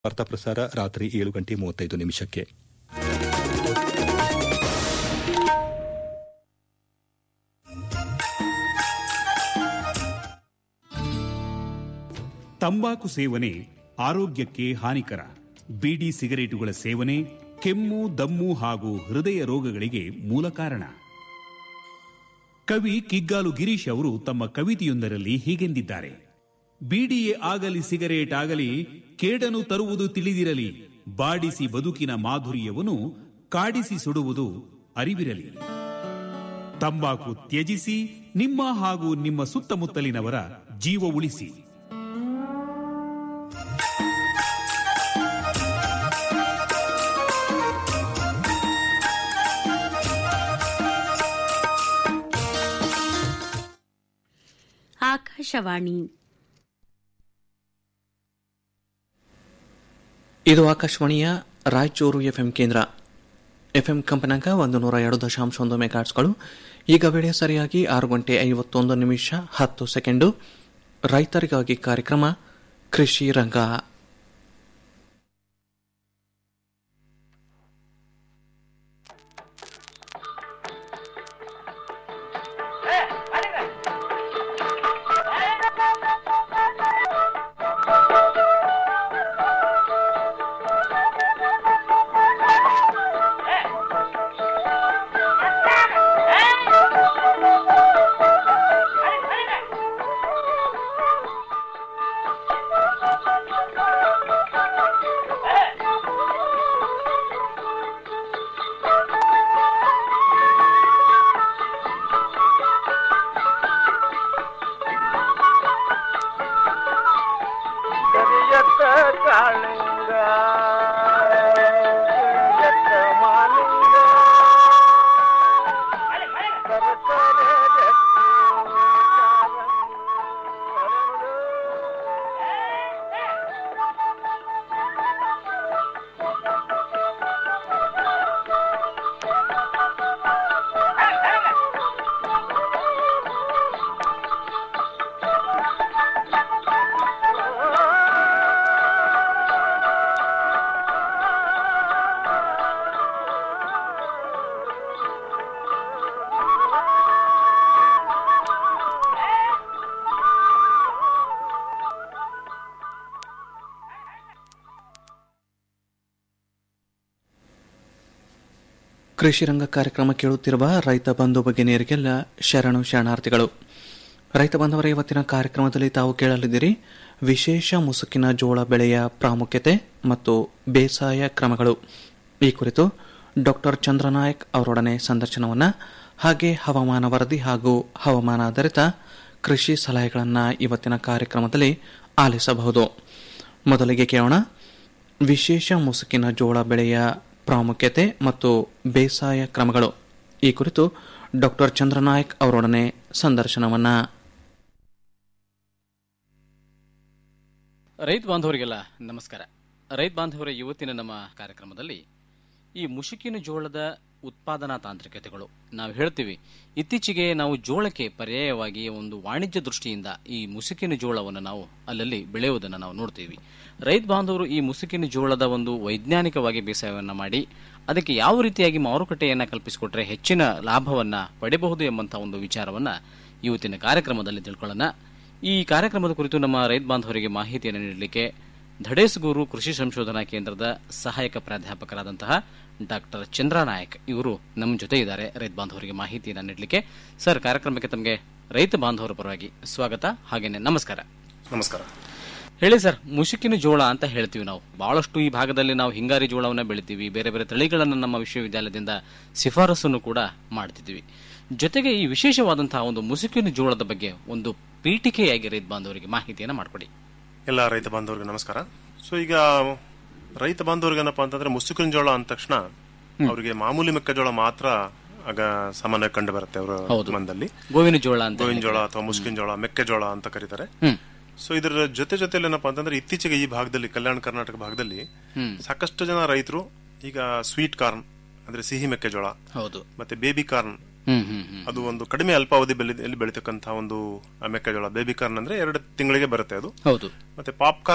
ವಾರ್ತಾ ಪ್ರಸಾರ ರಾತ್ರಿ ಏಳು ಗಂಟೆ ಮೂವತ್ತೈದು ನಿಮಿಷಕ್ಕೆ ತಂಬಾಕು ಸೇವನೆ ಆರೋಗ್ಯಕ್ಕೆ ಹಾನಿಕರ ಬೀಡಿ ಸಿಗರೇಟುಗಳ ಸೇವನೆ ಕೆಮ್ಮು ದಮ್ಮು ಹಾಗೂ ಹೃದಯ ರೋಗಗಳಿಗೆ ಮೂಲ ಕಾರಣ ಕವಿ ಕಿಗ್ಗಾಲು ಗಿರೀಶ್ ಅವರು ತಮ್ಮ ಕವಿತೆಯೊಂದರಲ್ಲಿ ಹೀಗೆಂದಿದ್ದಾರೆ ಬೀಡಿಯೇ ಆಗಲಿ ಸಿಗರೇಟ್ ಆಗಲಿ ಕೇಡನು ತರುವುದು ತಿಳಿದಿರಲಿ ಬಾಡಿಸಿ ಬದುಕಿನ ಮಾಧುರ್ಯವನ್ನು ಕಾಡಿಸಿ ಸುಡುವುದು ಅರಿವಿರಲಿ ತಂಬಾಕು ತ್ಯಜಿಸಿ ನಿಮ್ಮ ಹಾಗೂ ನಿಮ್ಮ ಸುತ್ತಮುತ್ತಲಿನವರ ಜೀವ ಉಳಿಸಿ ಆಕಾಶವಾಣಿ ಇದು ಆಕಾಶವಾಣಿಯ ರಾಯಚೂರು ಎಫ್ಎಂ ಕೇಂದ್ರ ಎಫ್ಎಂ ಕಂಪನಾಗ ಒಂದು ನೂರ ಎರಡು ದಶಾಂಶ ಒಂದು ಮೆಗಾಟ್ಸ್ಗಳು ಈಗ ವೇಳೆ ಸರಿಯಾಗಿ ಆರು ಗಂಟೆ ಐವತ್ತೊಂದು ನಿಮಿಷ ಹತ್ತು ಸೆಕೆಂಡು ರೈತರಿಗಾಗಿ ಕಾರ್ಯಕ್ರಮ ಕೃಷಿ ರಂಗ ಕರಿಯತ್ತ ಕಾಳಿಂಗ ಕರಿಯತ್ತ ಮಾಲಿಂಗ ಕರಕರೆ ಜಟ್ಟಿ ಕಾಲಂಗ ಅರಳು. ಕೃಷಿ ರಂಗ ಕಾರ್ಯಕ್ರಮ ಕೇಳುತ್ತಿರುವ ರೈತ ಬಂಧು ಭಗಿನಿಯರಿಗೆಲ್ಲ ಶರಣು ಶರಣಾರ್ಥಿಗಳು ರೈತ ಬಾಂಧವರ ಇವತ್ತಿನ ಕಾರ್ಯಕ್ರಮದಲ್ಲಿ ತಾವು ಕೇಳಲಿದ್ದೀರಿ ವಿಶೇಷ ಮುಸುಕಿನ ಜೋಳ ಬೆಳೆಯ ಪ್ರಾಮುಖ್ಯತೆ ಮತ್ತು ಬೇಸಾಯ ಕ್ರಮಗಳು ಈ ಕುರಿತು ಡಾಕ್ಟರ್ ಚಂದ್ರನಾಯಕ್ ಅವರೊಡನೆ ಸಂದರ್ಶನವನ್ನ ಹಾಗೆ ಹವಾಮಾನ ವರದಿ ಹಾಗೂ ಹವಾಮಾನ ಆಧಾರಿತ ಕೃಷಿ ಸಲಹೆಗಳನ್ನು ಇವತ್ತಿನ ಕಾರ್ಯಕ್ರಮದಲ್ಲಿ ಆಲಿಸಬಹುದು ಮೊದಲಿಗೆ ಕೇಳೋಣ ವಿಶೇಷ ಮುಸುಕಿನ ಜೋಳ ಬೆಳೆಯ ಪ್ರಾಮುಖ್ಯತೆ ಮತ್ತು ಬೇಸಾಯ ಕ್ರಮಗಳು ಈ ಕುರಿತು ಡಾಕ್ಟರ್ ಚಂದ್ರನಾಯಕ್ ಅವರೊಡನೆ ಸಂದರ್ಶನವನ್ನ ರೈತ ಬಾಂಧವರಿಗೆಲ್ಲ ನಮಸ್ಕಾರ ರೈತ ಬಾಂಧವರ ಇವತ್ತಿನ ನಮ್ಮ ಕಾರ್ಯಕ್ರಮದಲ್ಲಿ ಈ ಮುಸುಕಿನ ಜೋಳದ ಉತ್ಪಾದನಾ ತಾಂತ್ರಿಕತೆಗಳು ನಾವು ಹೇಳ್ತೀವಿ ಇತ್ತೀಚೆಗೆ ನಾವು ಜೋಳಕ್ಕೆ ಪರ್ಯಾಯವಾಗಿ ಒಂದು ವಾಣಿಜ್ಯ ದೃಷ್ಟಿಯಿಂದ ಈ ಮುಸುಕಿನ ಜೋಳವನ್ನು ನಾವು ಅಲ್ಲಲ್ಲಿ ಬೆಳೆಯುವುದನ್ನು ನಾವು ನೋಡ್ತೀವಿ ರೈತ ಬಾಂಧವರು ಈ ಮುಸುಕಿನ ಜೋಳದ ಒಂದು ವೈಜ್ಞಾನಿಕವಾಗಿ ಬೇಸಾಯವನ್ನು ಮಾಡಿ ಅದಕ್ಕೆ ಯಾವ ರೀತಿಯಾಗಿ ಮಾರುಕಟ್ಟೆಯನ್ನು ಕಲ್ಪಿಸಿಕೊಟ್ರೆ ಹೆಚ್ಚಿನ ಲಾಭವನ್ನ ಪಡೆಯಬಹುದು ಎಂಬಂತಹ ಒಂದು ವಿಚಾರವನ್ನ ಇವತ್ತಿನ ಕಾರ್ಯಕ್ರಮದಲ್ಲಿ ತಿಳ್ಕೊಳ್ಳೋಣ ಈ ಕಾರ್ಯಕ್ರಮದ ಕುರಿತು ನಮ್ಮ ರೈತ ಬಾಂಧವರಿಗೆ ಮಾಹಿತಿಯನ್ನು ನೀಡಲಿಕ್ಕೆ ಧಡೇಸ್ಗೂರು ಕೃಷಿ ಸಂಶೋಧನಾ ಕೇಂದ್ರದ ಸಹಾಯಕ ಪ್ರಾಧ್ಯಾಪಕರಾದಂತಹ ಡಾಕ್ಟರ್ ಚಂದ್ರನಾಯಕ್ ಇವರು ನಮ್ಮ ಜೊತೆ ಇದ್ದಾರೆ ರೈತ ಬಾಂಧವರಿಗೆ ಮಾಹಿತಿಯನ್ನು ನೀಡಲಿಕ್ಕೆ ಸರ್ ಕಾರ್ಯಕ್ರಮಕ್ಕೆ ತಮಗೆ ರೈತ ಬಾಂಧವರ ಪರವಾಗಿ ಸ್ವಾಗತ ಹಾಗೇನೆ ನಮಸ್ಕಾರ ನಮಸ್ಕಾರ ಹೇಳಿ ಸರ್ ಮುಸುಕಿನ ಜೋಳ ಅಂತ ಹೇಳ್ತೀವಿ ನಾವು ಬಹಳಷ್ಟು ಈ ಭಾಗದಲ್ಲಿ ನಾವು ಹಿಂಗಾರಿ ಜೋಳವನ್ನ ಬೆಳಿತೀವಿ ಬೇರೆ ಬೇರೆ ತಳಿಗಳನ್ನು ನಮ್ಮ ವಿಶ್ವವಿದ್ಯಾಲಯದಿಂದ ಶಿಫಾರಸನ್ನು ಕೂಡ ಮಾಡ್ತಿದ್ದೀವಿ ಜೊತೆಗೆ ಈ ವಿಶೇಷವಾದಂತಹ ಒಂದು ಮುಸುಕಿನ ಜೋಳದ ಬಗ್ಗೆ ಒಂದು ಪೀಠಿಕೆಯಾಗಿ ರೈತ ಬಾಂಧವರಿಗೆ ಮಾಹಿತಿಯನ್ನು ಮಾಡಿಕೊಡಿ ಎಲ್ಲ ರೈತ ಬಾಂಧವರಿಗೆ ನಮಸ್ಕಾರ ಸೊ ಈಗ ರೈತ ಬಾಂಧವರಿಗೆ ಏನಪ್ಪಾ ಅಂತಂದ್ರೆ ಮುಸುಕಿನ ಜೋಳ ಅಂದ ತಕ್ಷಣ ಅವರಿಗೆ ಮಾಮೂಲಿ ಮೆಕ್ಕೆಜೋಳ ಮಾತ್ರ ಆಗ ಸಾಮಾನ್ಯ ಕಂಡು ಬರುತ್ತೆ ಅವರ ಮನದಲ್ಲಿ ಗೋವಿನ ಜೋಳ ಅಂತ ಗೋವಿನ ಜೋಳ ಅಥವಾ ಮುಸುಕಿನ ಜೋಳ ಮೆಕ್ಕೆಜೋಳ ಅಂತ ಕರೀತಾರೆ ಹ್ಮ್. ಸೊ ಇದರ ಜೊತೆ ಜೊತೆಲಿ ಏನಪ್ಪಾ ಅಂತಂದ್ರೆ ಇತ್ತೀಚೆಗೆ ಈ ಭಾಗದಲ್ಲಿ ಕಲ್ಯಾಣ ಕರ್ನಾಟಕ ಭಾಗದಲ್ಲಿ ಹ್ಮ್. ಸಾಕಷ್ಟು ಜನ ರೈತರು ಈಗ ಸ್ವೀಟ್ ಕಾರ್ನ್ ಅಂದ್ರೆ ಸಿಹಿ ಮೆಕ್ಕೆಜೋಳ ಹೌದು ಮತ್ತೆ ಬೇಬಿ ಕಾರ್ನ್ ಹ್ಮ್ ಹ್ಮ್ ಹ್ಮ್ ಅದು ಒಂದು ಕಡಿಮೆ ಅಲ್ಪಾವಧಿ ಬೆಲೆ ಬೆಳೀತಕ್ಕಂತಹ ಒಂದು ಮೆಕ್ಕೆಜೋಳ ಬೇಬಿ ಕಾರ್ನ್ ಅಂದ್ರೆ ಎರಡು ತಿಂಗಳಿಗೆ ಬರುತ್ತೆ ಅದು ಹೌದು ಮತ್ತೆ ಪಾಪ್ಕಾರ್ನ್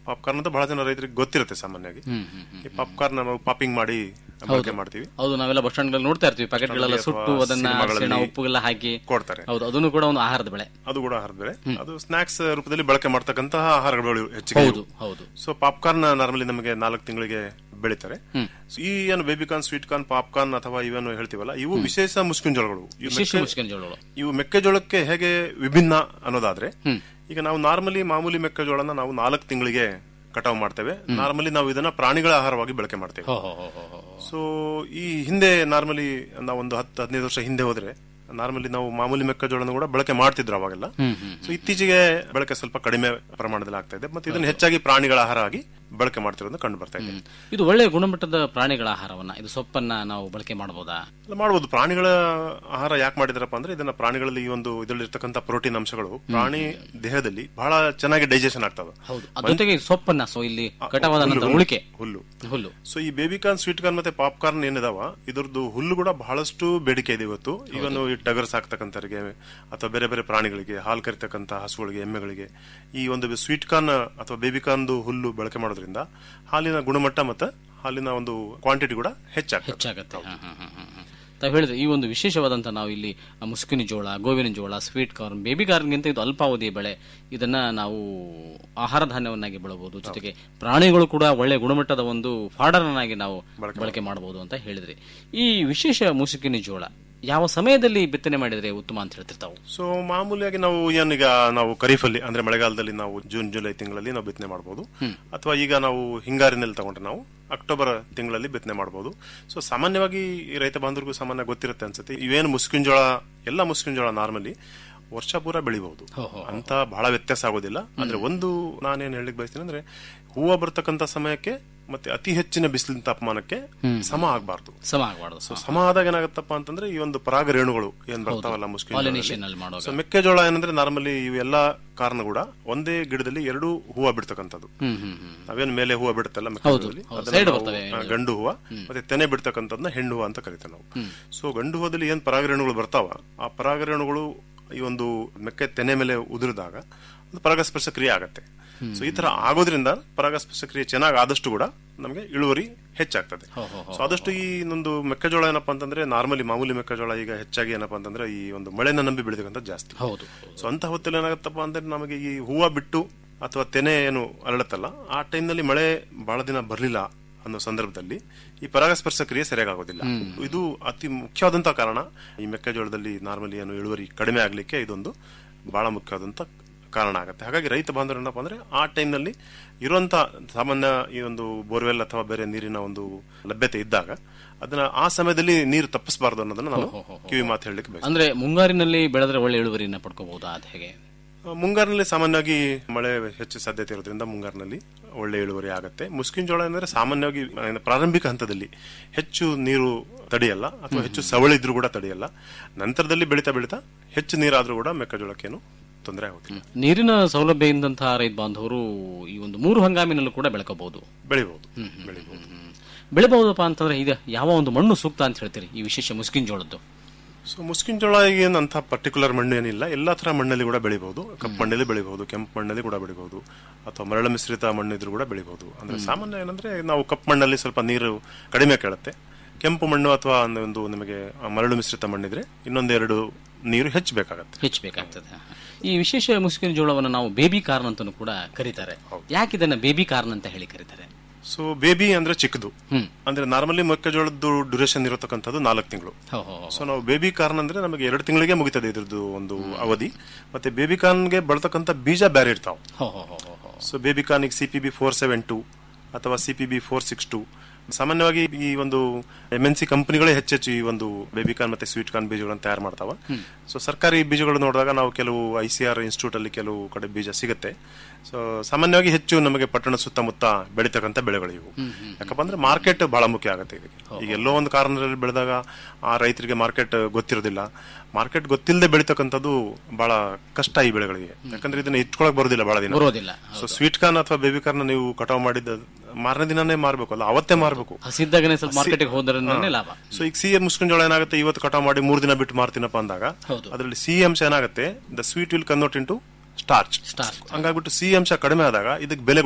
ಪಾಪ್ಕಾರ್ನ್ ಅಂತ ಬಹಳ ಜನ ರೈತರಿಗೆ ಗೊತ್ತಿರುತ್ತೆ ಸಾಮಾನ್ಯವಾಗಿ ಈ ಪಾಪ್ಕಾರ್ನ್ ನಾವು ಪಾಪಿಂಗ್ ಮಾಡಿ ಬಳಕೆ ಮಾಡ್ತೀವಿ ಹೌದು ನಾವೆಲ್ಲ ಬಸ್ ಸ್ಟ್ಯಾಂಡ್ ನೋಡ್ತಾ ಇರ್ತೀವಿ ಪ್ಯಾಕೆಟ್ಗಳೆಲ್ಲ ಅಥವಾ ಸುಟ್ಟು ಅದನ್ನ ಸಿನಿಮಾಗಳಲ್ಲಿ ಅರಿಶಿಣ ಉಪ್ಪುಗೆಲ್ಲ ಹಾಕಿ ಕೊಡ್ತಾರೆ ಹೌದು ಅದನ್ನು ಕೂಡ ಒಂದು ಆಹಾರದ ಬೆಳೆ ಅದು ಕೂಡ ಆಹಾರದ ಬೆಳೆ ಅದು ಸ್ನಾಕ್ಸ್ ರೂಪದಲ್ಲಿ ಬಳಕೆ ಮಾಡ್ತಕ್ಕಂತಹ ಆಹಾರಗಳು ಹೆಚ್ಚಿಗೆ ಹೌದು ಹೌದು ಸೊ ಪಾಪ್ಕಾರ್ನ್ ನಾರ್ಮಲಿ ನಮಗೆ ನಾಲ್ಕು ತಿಂಗಳಿಗೆ ಬೆಳೀತಾರೆ So, ಈ ಏನು baby corn sweet corn popcorn ಅಥವಾ ಇವೇನು ಹೇಳ್ತೀವಲ್ಲ ಇವು ವಿಶೇಷ ಮುಸ್ಕಿನ ಜೋಳಗಳು ಇವು ವಿಶೇಷ ಮೆಕ್ಕೆ- ಮುಸ್ಕಿನ ಜೋಳಗಳು ಇವು ಮೆಕ್ಕೆಜೋಳಕ್ಕೆ ಹೇಗೆ ವಿಭಿನ್ನ ಅನ್ನೋದಾದ್ರೆ ಈಗ ನಾವು ನಾರ್ಮಲಿ ಮಾಮೂಲಿ ಮೆಕ್ಕೆಜೋಳನ ನಾವು ನಾಲ್ಕು ತಿಂಗಳಿಗೆ ಕಟಾವು ಮಾಡ್ತೇವೆ ನಾರ್ಮಲಿ ನಾವು ಇದನ್ನ ಪ್ರಾಣಿಗಳ ಆಹಾರವಾಗಿ ಬಳಕೆ ಮಾಡ್ತೇವೆ ಹೋ, ಹೋ, ಹೋ, ಹೋ, ಹೋ. ಸೊ ಈ ಹಿಂದೆ ನಾರ್ಮಲಿ ನಾವು ಒಂದು ಹತ್ತು ಹದಿನೈದು ವರ್ಷ ಹಿಂದೆ ಹೋದ್ರೆ ನಾರ್ಮಲಿ ನಾವು ಮಾಮೂಲಿ ಮೆಕ್ಕೆಜೋಳನ ಕೂಡ ಬಳಕೆ ಮಾಡ್ತಿದ್ರು ಅವಾಗೆಲ್ಲ ಸೊ ಇತ್ತೀಚೆಗೆ ಬಳಕೆ ಸ್ವಲ್ಪ ಕಡಿಮೆ ಪ್ರಮಾಣದಲ್ಲಿ ಆಗ್ತಾ ಇದೆ ಮತ್ತೆ ಇದನ್ನ ಹೆಚ್ಚಾಗಿ ಪ್ರಾಣಿಗಳ ಆಹಾರ ಆಗಿ ಬಳಕೆ ಮಾಡ್ತಿರೋದನ್ನ ಕಂಡು ಬರ್ತಾ ಇದೆ ಇದು ಒಳ್ಳೆ ಗುಣಮಟ್ಟದ ಪ್ರಾಣಿಗಳ ಆಹಾರವನ್ನ ಇದು ಸೊಪ್ಪನ್ನ ನಾವು ಬಳಕೆ ಮಾಡಬಹುದಾ ಅಲ್ಲ, ಮಾಡ್ಬೋದು ಪ್ರಾಣಿಗಳ ಆಹಾರ ಯಾಕೆ ಮಾಡಿದಾರಪ್ಪ ಅಂದ್ರೆ ಇದನ್ನ ಪ್ರಾಣಿಗಳಲ್ಲಿ ಈ ಒಂದು ಇದರಲ್ಲಿರ್ತಕ್ಕಂಥ ಪ್ರೋಟೀನ್ ಅಂಶಗಳು ಪ್ರಾಣಿ ದೇಹದಲ್ಲಿ ಬಹಳ ಚೆನ್ನಾಗಿ ಡೈಜೆಷನ್ ಆಗ್ತವೆ ಹೌದು ಅದ್ರ ಜೊತೆಗೆ ಈ ಸೊಪ್ಪನ್ನ ಸೊ ಇಲ್ಲಿ ಕಟಾವಾದ ನಂತರ ಹುಲ್ಲು, ಉಳಿಕೆ ಹುಲ್ಲು ಹುಲ್ಲು ಸೊ ಈ ಬೇಬಿ ಕಾರ್ನ್ ಸ್ವೀಟ್ ಕಾರ್ನ್ ಮತ್ತೆ ಪಾಪ್ಕಾರ್ನ್ ಏನಿದಾವ ಇದ್ರದ್ದು ಹುಲ್ಲು ಕೂಡ ಬಹಳಷ್ಟು ಬೇಡಿಕೆ ಇದೆ ಇವತ್ತು ಇವನು ಈ ಟಗರ್ ಸಾಕ್ತಕ್ಕಂಥವ್ರಿಗೆ ಅಥವಾ ಬೇರೆ ಬೇರೆ ಪ್ರಾಣಿಗಳಿಗೆ ಹಾಲು ಕರಿತಕ್ಕಂಥ ಹಸುಗಳಿಗೆ ಎಮ್ಮೆಗಳಿಗೆ ಈ ಒಂದು ಸ್ವೀಟ್ ಕಾರ್ನ್ ಅಥವಾ ಬೇಬಿ ಕಾರ್ನ್ದು ಹುಲ್ಲು ಬಳಕೆ ಮಾಡೋದ್ರಿಂದ ಹಾಲಿನ ಗುಣಮಟ್ಟ ಮತ್ತೆ ಹಾಲಿನ ಒಂದು ಕ್ವಾಂಟಿಟಿ ಕೂಡ ಹೆಚ್ಚಾಗ್ತದೆ ಹೆಚ್ಚಾಗತ್ತೆ ಹಾ, ಹಾ, ಹಾ, ಹಾ, ಹಾ. ತಾವು ಹೇಳಿದ್ರೆ ಈ ಒಂದು ವಿಶೇಷವಾದಂತ ನಾವು ಇಲ್ಲಿ ಆ ಮುಸುಕಿನ ಜೋಳ ಗೋವಿನ ಜೋಳ ಸ್ವೀಟ್ ಕಾರ್ನ್ ಬೇಬಿ ಕಾರ್ನ್ಗಿಂತ ಇದು ಅಲ್ಪಾವಧಿಯ ಬೆಳೆ ಇದನ್ನ ನಾವು ಆಹಾರ ಧಾನ್ಯವನ್ನಾಗಿ ಬೆಳಬಹುದು ಜೊತೆಗೆ ಪ್ರಾಣಿಗಳು ಕೂಡ ಒಳ್ಳೆ ಗುಣಮಟ್ಟದ ಒಂದು ಫಾಡರ್ನಾಗಿ ನಾವು ಬಳಕೆ ಮಾಡಬಹುದು ಅಂತ ಹೇಳಿದ್ರಿ ಈ ವಿಶೇಷ ಮುಸುಕಿನ ಜೋಳ ಯಾವ ಸಮಯದಲ್ಲಿ ಬಿತ್ತನೆ ಮಾಡಿದ್ರೆ ಉತ್ತಮ ಅಂತ ಹೇಳ್ತಿರ್ತಾವು ಸೊ ಮಾಮೂಲಿಯಾಗಿ ನಾವು ಏನೀಗ ನಾವು ಖರೀಫಲ್ಲಿ ಅಂದ್ರೆ ಮಳೆಗಾಲದಲ್ಲಿ ನಾವು ಜೂನ್ ಜುಲೈ ತಿಂಗಳಲ್ಲಿ ನಾವು ಬಿತ್ತನೆ ಮಾಡಬಹುದು ಅಥವಾ ಈಗ ನಾವು ಹಿಂಗಾರಿನಲ್ಲಿ ತಗೊಂಡ್ರೆ ನಾವು ಅಕ್ಟೋಬರ್ ತಿಂಗಳಲ್ಲಿ ಬಿತ್ತನೆ ಮಾಡಬಹುದು ಸೊ ಸಾಮಾನ್ಯವಾಗಿ ಈ ರೈತ ಬಾಂಧವರಿಗೂ ಸಾಮಾನ್ಯ ಗೊತ್ತಿರುತ್ತೆ ಅನ್ಸುತ್ತೆ ಇವೇನು ಮುಸ್ಕಿನ ಜೋಳ ಎಲ್ಲ ಮುಸ್ಕಿನ ಜೋಳ ನಾರ್ಮಲಿ ವರ್ಷ ಪೂರ ಬೆಳಿಬಹುದು ಅಂತ ಬಹಳ ವ್ಯತ್ಯಾಸ ಆಗೋದಿಲ್ಲ ಅಂದ್ರೆ ಒಂದು ನಾನೇನ್ ಹೇಳಿಕ್ ಬಯಸ್ತೀನಿ ಅಂದ್ರೆ ಹೂವು ಬರ್ತಕ್ಕಂತ ಸಮಯಕ್ಕೆ ಮತ್ತೆ ಅತಿ ಹೆಚ್ಚಿನ ಬಿಸಿಲಿನ ತಾಪಮಾನಕ್ಕೆ ಸಮ ಆಗಬಾರ್ದು ಸಮ ಆಗಬಾರ್ದು ಸೊ ಸಮ ಆದಾಗ ಏನಾಗತ್ತಪ್ಪ ಅಂತಂದ್ರೆ ಈ ಒಂದು ಪರಾಗ ರೇಣುಗಳು ಏನ್ ಬರ್ತಾವಲ್ಲ ಮುಸ್ಕಿನ Pollination ಅಲ್ಲಿ ಮಾಡುವಾಗ. ಸೊ ಮೆಕ್ಕೆಜೋಳ ಏನಂದ್ರೆ ನಾರ್ಮಲಿ ಇವೆಲ್ಲ ಕಾರಣ ಕೂಡ ಒಂದೇ ಗಿಡದಲ್ಲಿ ಎರಡು ಹೂವ ಬಿಡ್ತಕ್ಕಂಥದ್ದು ಹ್ಮ್ ಹ್ಮ್ ಹ್ಮ್ ನಾವೇನ್ ಮೇಲೆ ಹೂವ ಬಿಡುತ್ತಲ್ಲ ಮೆಕ್ಕೆಜೋಳದಲ್ಲಿ ಹೌದು. ಅದನ್ನ Side ನಾವು, ಬರ್ತವೆ. ಆ, ಗಂಡು ಹೂವ ಮತ್ತೆ ತೆನೆ ಬಿಡ್ತಕ್ಕಂಥದ್ನ ಹೆಣ್ಣು ಹೂವ ಅಂತ ಕರಿತೇವೆ ನಾವು ಸೊ ಗಂಡು ಹೂವದಲ್ಲಿ ಏನ್ ಪರಾಗರೇಣುಗಳು ಬರ್ತಾವ ಆ ಪರಾಗರೇಣುಗಳು ಈ ಒಂದು ಮೆಕ್ಕೆ ತೆನೆ ಮೇಲೆ ಉದುರಿದಾಗ ಒಂದು ಪರಾಗಸ್ಪರ್ಶ ಕ್ರಿಯೆ ಆಗತ್ತೆ ಸೊ ಈ ತರ ಆಗೋದ್ರಿಂದ ಪರಾಗಸ್ಪರ್ಶ ಕ್ರಿಯೆ ಚೆನ್ನಾಗಿ ಆದಷ್ಟು ಕೂಡ ನಮಗೆ ಇಳುವರಿ ಹೆಚ್ಚಾಗ್ತದೆ ಸೊ ಆದಷ್ಟು ಈ ಒಂದು ಮೆಕ್ಕೆಜೋಳ ಏನಪ್ಪಾ ಅಂತಂದ್ರೆ ನಾರ್ಮಲಿ ಮಾಮೂಲಿ ಮೆಕ್ಕೆಜೋಳ ಈಗ ಹೆಚ್ಚಾಗಿ ಏನಪ್ಪಾ ಅಂತಂದ್ರೆ ಈ ಒಂದು ಮಳೆನ ನಂಬಿ ಬೆಳೆದಕ್ಕಂತ ಜಾಸ್ತಿ ಹೌದು ಸೊ ಅಂತ ಹೊತ್ತಲ್ಲಿ ಏನಾಗತ್ತಪ್ಪ ಅಂದ್ರೆ ನಮಗೆ ಈ ಹೂವ ಬಿಟ್ಟು ಅಥವಾ ತೆನೆ ಏನು ಅರಳುತ್ತಲ್ಲ ಆ ಟೈಮ್ನಲ್ಲಿ ಮಳೆ ಬಹಳ ದಿನ ಬರಲಿಲ್ಲ ಅನ್ನೋ ಸಂದರ್ಭದಲ್ಲಿ ಈ ಪರಾಗಸ್ಪರ್ಶ ಕ್ರಿಯೆ ಸರಿಯಾಗೋದಿಲ್ಲ ಇದು ಅತಿ ಮುಖ್ಯವಾದಂತಹ ಕಾರಣ ಈ ಮೆಕ್ಕೆಜೋಳದಲ್ಲಿ ನಾರ್ಮಲಿ ಏನು ಇಳುವರಿ ಕಡಿಮೆ ಆಗ್ಲಿಕ್ಕೆ ಇದೊಂದು ಬಹಳ ಮುಖ್ಯವಾದಂತ ಕಾರಣ ಆಗುತ್ತೆ ಹಾಗಾಗಿ ರೈತ ಬಾಂಧವರು ಏನಪ್ಪಾ ಅಂದ್ರೆ ಆ ಟೈಮ್ನಲ್ಲಿ ಇರುವಂತ ಸಾಮಾನ್ಯ ಈ ಒಂದು ಬೋರ್ವೆಲ್ ಅಥವಾ ಬೇರೆ ನೀರಿನ ಒಂದು ಲಭ್ಯತೆ ಇದ್ದಾಗ ಅದನ್ನ ಆ ಸಮಯದಲ್ಲಿ ನೀರು ತಪ್ಪಿಸಬಾರದು ಅನ್ನೋದನ್ನ ನಾನು ಕಿವಿ ಮಾತು ಹೇಳಲಿಕ್ಕೆ ಬಯಸ್ತೇನೆ ಅಂದ್ರೆ ಮುಂಗಾರಿನಲ್ಲಿ ಬೆಳೆದ್ರೆ ಒಳ್ಳೆ ಇಳುವರಿನ ಪಡ್ಕೋಬಹುದಾ ಅದ ಹೇಗೆ ಮುಂಗಾರಿನಲ್ಲಿ ಸಾಮಾನ್ಯವಾಗಿ ಮಳೆ ಹೆಚ್ಚು ಸಾಧ್ಯತೆ ಇರೋದ್ರಿಂದ ಮುಂಗಾರಿನಲ್ಲಿ ಒಳ್ಳೆ ಇಳುವರಿ ಆಗುತ್ತೆ ಮುಸ್ಕಿನ ಜೋಳ ಅಂದ್ರೆ ಸಾಮಾನ್ಯವಾಗಿ ಆ, ಪ್ರಾರಂಭಿಕ ಹಂತದಲ್ಲಿ ಹೆಚ್ಚು ನೀರು ತಡೆಯಲ್ಲ ಅಥವಾ ಹೆಚ್ಚು ಸವಳಿದ್ರೂ ಕೂಡ ತಡೆಯಲ್ಲ ನಂತರದಲ್ಲಿ ಬೆಳೀತಾ ಬೆಳೀತಾ ಹೆಚ್ಚು ನೀರಾದ್ರೂ ಕೂಡ ಮೆಕ್ಕೆಜೋಳಕ್ಕೇನು ತೊಂದರೆ ಆಗುತ್ತಿಲ್ಲ ನೀರಿನ ಸೌಲಭ್ಯ ಇದ್ದಂತಹ ರೈತ ಬಾಂಧವರು ಈ ಒಂದು ಮೂರು ಹಂಗಾಮಿನಲ್ಲೂ ಕೂಡ ಬೆಳಕಬಹುದು ಬೆಳಿಬಹುದು ಬೆಳಿಬಹುದು ಬೆಳೆಬಹುದಪ್ಪ ಅಂತಂದ್ರೆ ಈಗ ಯಾವ ಒಂದು ಮಣ್ಣು ಸೂಕ್ತ ಅಂತ ಹೇಳ್ತೀರಿ ಈ ವಿಶೇಷ ಮುಸ್ಕಿನ್ ಜೋಳದ್ದು ಸೊ ಮುಸ್ಕಿನ ಜೋಳ ಏನು ಅಂತ ಪರ್ಟಿಕ್ಯುಲರ್ ಮಣ್ಣು ಏನಿಲ್ಲ ಎಲ್ಲಾ ತರ ಮಣ್ಣಲ್ಲಿ ಕೂಡ ಬೆಳಿಬಹುದು ಕಪ್ಪು ಮಣ್ಣಲ್ಲಿ ಬೆಳಿಬಹುದು ಕೆಂಪು ಮಣ್ಣಲ್ಲಿ ಕೂಡ ಬೆಳಿಬಹುದು ಅಥವಾ ಮರಳು ಮಿಶ್ರಿತ ಮಣ್ಣು ಇದ್ರೂ ಕೂಡ ಬೆಳಿಬಹುದು ಅಂದ್ರೆ ಸಾಮಾನ್ಯ ಏನಂದ್ರೆ ನಾವು ಕಪ್ಪು ಮಣ್ಣಲ್ಲಿ ಸ್ವಲ್ಪ ನೀರು ಕಡಿಮೆ ಕೇಳುತ್ತೆ ಕೆಂಪು ಮಣ್ಣು ಅಥವಾ ಒಂದು ನಿಮಗೆ ಆ ಮರಳು ಮಿಶ್ರಿತ ಮಣ್ಣಿದ್ರೆ ಇನ್ನೊಂದೆರಡು ನೀರು ಹೆಚ್ಚು ಬೇಕಾಗತ್ತೆ ಹೆಚ್ಚಬೇಕಾಗ್ತದೆ ಈ ವಿಶೇಷ ಮುಸ್ಕಿನ ಜೋಳವನ್ನು ನಾವು ಬೇಬಿ ಕಾರ್ನ್ ಅಂತಾನೂ ಕೂಡ ಕರೀತಾರೆ ಯಾಕೆ ಇದನ್ನ ಬೇಬಿ ಕಾರ್ನ್ ಅಂತ ಹೇಳಿ ಕರೀತಾರೆ ಸೊ ಬೇಬಿ ಅಂದ್ರೆ ಚಿಕ್ಕದು ಅಂದ್ರೆ ನಾರ್ಮಲಿ ಮೆಕ್ಕೆಜೋಳದ್ದು ಡ್ಯೂರೇಷನ್ ಇರತಕ್ಕಂಥದ್ದು ನಾಲ್ಕು ತಿಂಗಳು ಹೋ, ಹೋ, ಹೋ. ಸೊ ನಾವು ಬೇಬಿ ಕಾರ್ನ್ ಅಂದ್ರೆ ನಮಗೆ ಎರಡು ತಿಂಗಳಿಗೆ ಮುಗಿತದೆ ಇದ್ರದ್ದು ಒಂದು ಅವಧಿ ಮತ್ತೆ ಬೇಬಿ ಕಾರ್ನ್ಗೆ ಬಳತಕ್ಕಂಥ ಬೀಜ ಬೇರೆ ಇರ್ತಾವ ಹೋ, ಹೋ, ಹೋ, ಹೋ, ಹೋ. So baby corn C P B four seven two ಅಥವಾ C P B four six two ಸಾಮಾನ್ಯವಾಗಿ ಈ ಒಂದು ಎಂ ಎನ್ ಸಿ ಕಂಪನಿಗಳೇ ಹೆಚ್ಚೆಚ್ಚು ಈ ಒಂದು ಬೇಬಿ ಕಾರ್ನ್ ಮತ್ತೆ ಸ್ವೀಟ್ ಕಾರ್ನ್ ಬೀಜಗಳನ್ನು ತಯಾರು ಮಾಡ್ತಾವ ಸೊ ಸರ್ಕಾರಿ ಬೀಜಗಳು ನೋಡಿದಾಗ ನಾವು ಕೆಲವು ಐ ಸಿ ಆರ್ ಇನ್ಸ್ಟಿಟ್ಯೂಟ್ ಅಲ್ಲಿ ಕೆಲವು ಕಡೆ ಬೀಜ ಸಿಗುತ್ತೆ ಸೊ ಸಾಮಾನ್ಯವಾಗಿ ಹೆಚ್ಚು ನಮಗೆ ಪಟ್ಟಣ ಸುತ್ತಮುತ್ತ ಬೆಳೀತಕ್ಕಂಥ ಬೆಳೆಗಳು ಇವು ಯಾಕಪ್ಪ ಅಂದ್ರೆ ಮಾರ್ಕೆಟ್ ಬಹಳ ಮುಖ್ಯ ಆಗುತ್ತೆ ಇದಕ್ಕೆ ಈಗ ಎಲ್ಲೋ ಒಂದು ಕಾರಣದಲ್ಲಿ ಬೆಳೆದಾಗ ಆ ರೈತರಿಗೆ ಮಾರ್ಕೆಟ್ ಗೊತ್ತಿರೋದಿಲ್ಲ ಮಾರ್ಕೆಟ್ ಗೊತ್ತಿಲ್ಲದೆ ಬೆಳೀತಕ್ಕಂಥದ್ದು ಬಹಳ ಕಷ್ಟ ಈ ಬೆಳೆಗಳಿಗೆ ಯಾಕಂದ್ರೆ ಇದನ್ನ ಇಟ್ಕೊಳಕ್ ಬರೋದಿಲ್ಲ ಬಹಳ ದಿನ ಬರೋದಿಲ್ಲ ಸೊ ಸ್ವೀಟ್ ಕಾರ್ನ್ ಅಥವಾ ಬೇಬಿ ಕಾರ್ನ್ ನೀವು ಕಟಾವ್ ಮಾಡಿದ ಮಾರನೇ ದಿನಾನೇ ಮಾರ್ಬೇಕು ಅಲ್ಲ ಅವತ್ತೇ ಮಾರ್ಬೇಕು ಹಸಿದ್ದಾಗನೇ ಸ್ವಲ್ಪ ಮಾರ್ಕೆಟ್ಗೆ ಹೋದ್ರೆ ಲಾಭ ಸೊ ಈಗ ಸಿ ಎಂ ಮುಸ್ಕಿನ ಜೋಳ ಏನಾಗುತ್ತೆ ಇವತ್ತು ಕಟಾವ್ ಮಾಡಿ ಮೂರ್ ದಿನ ಬಿಟ್ಟು ಮಾರ್ತೀನಪ್ಪ ಅಂದಾಗ ಹೌದು. ಅದರಲ್ಲಿ ಸಿ ಅಂಶ ಏನಾಗುತ್ತೆ the sweet will convert into starch Starch. ಹಂಗಾಗ್ಬಿಟ್ಟು ಸಿ ಅಂಶ ಕಡಿಮೆ ಆದಾಗ ಇದಕ್ಕೆ ಬೆಲೆ ಕೂಡ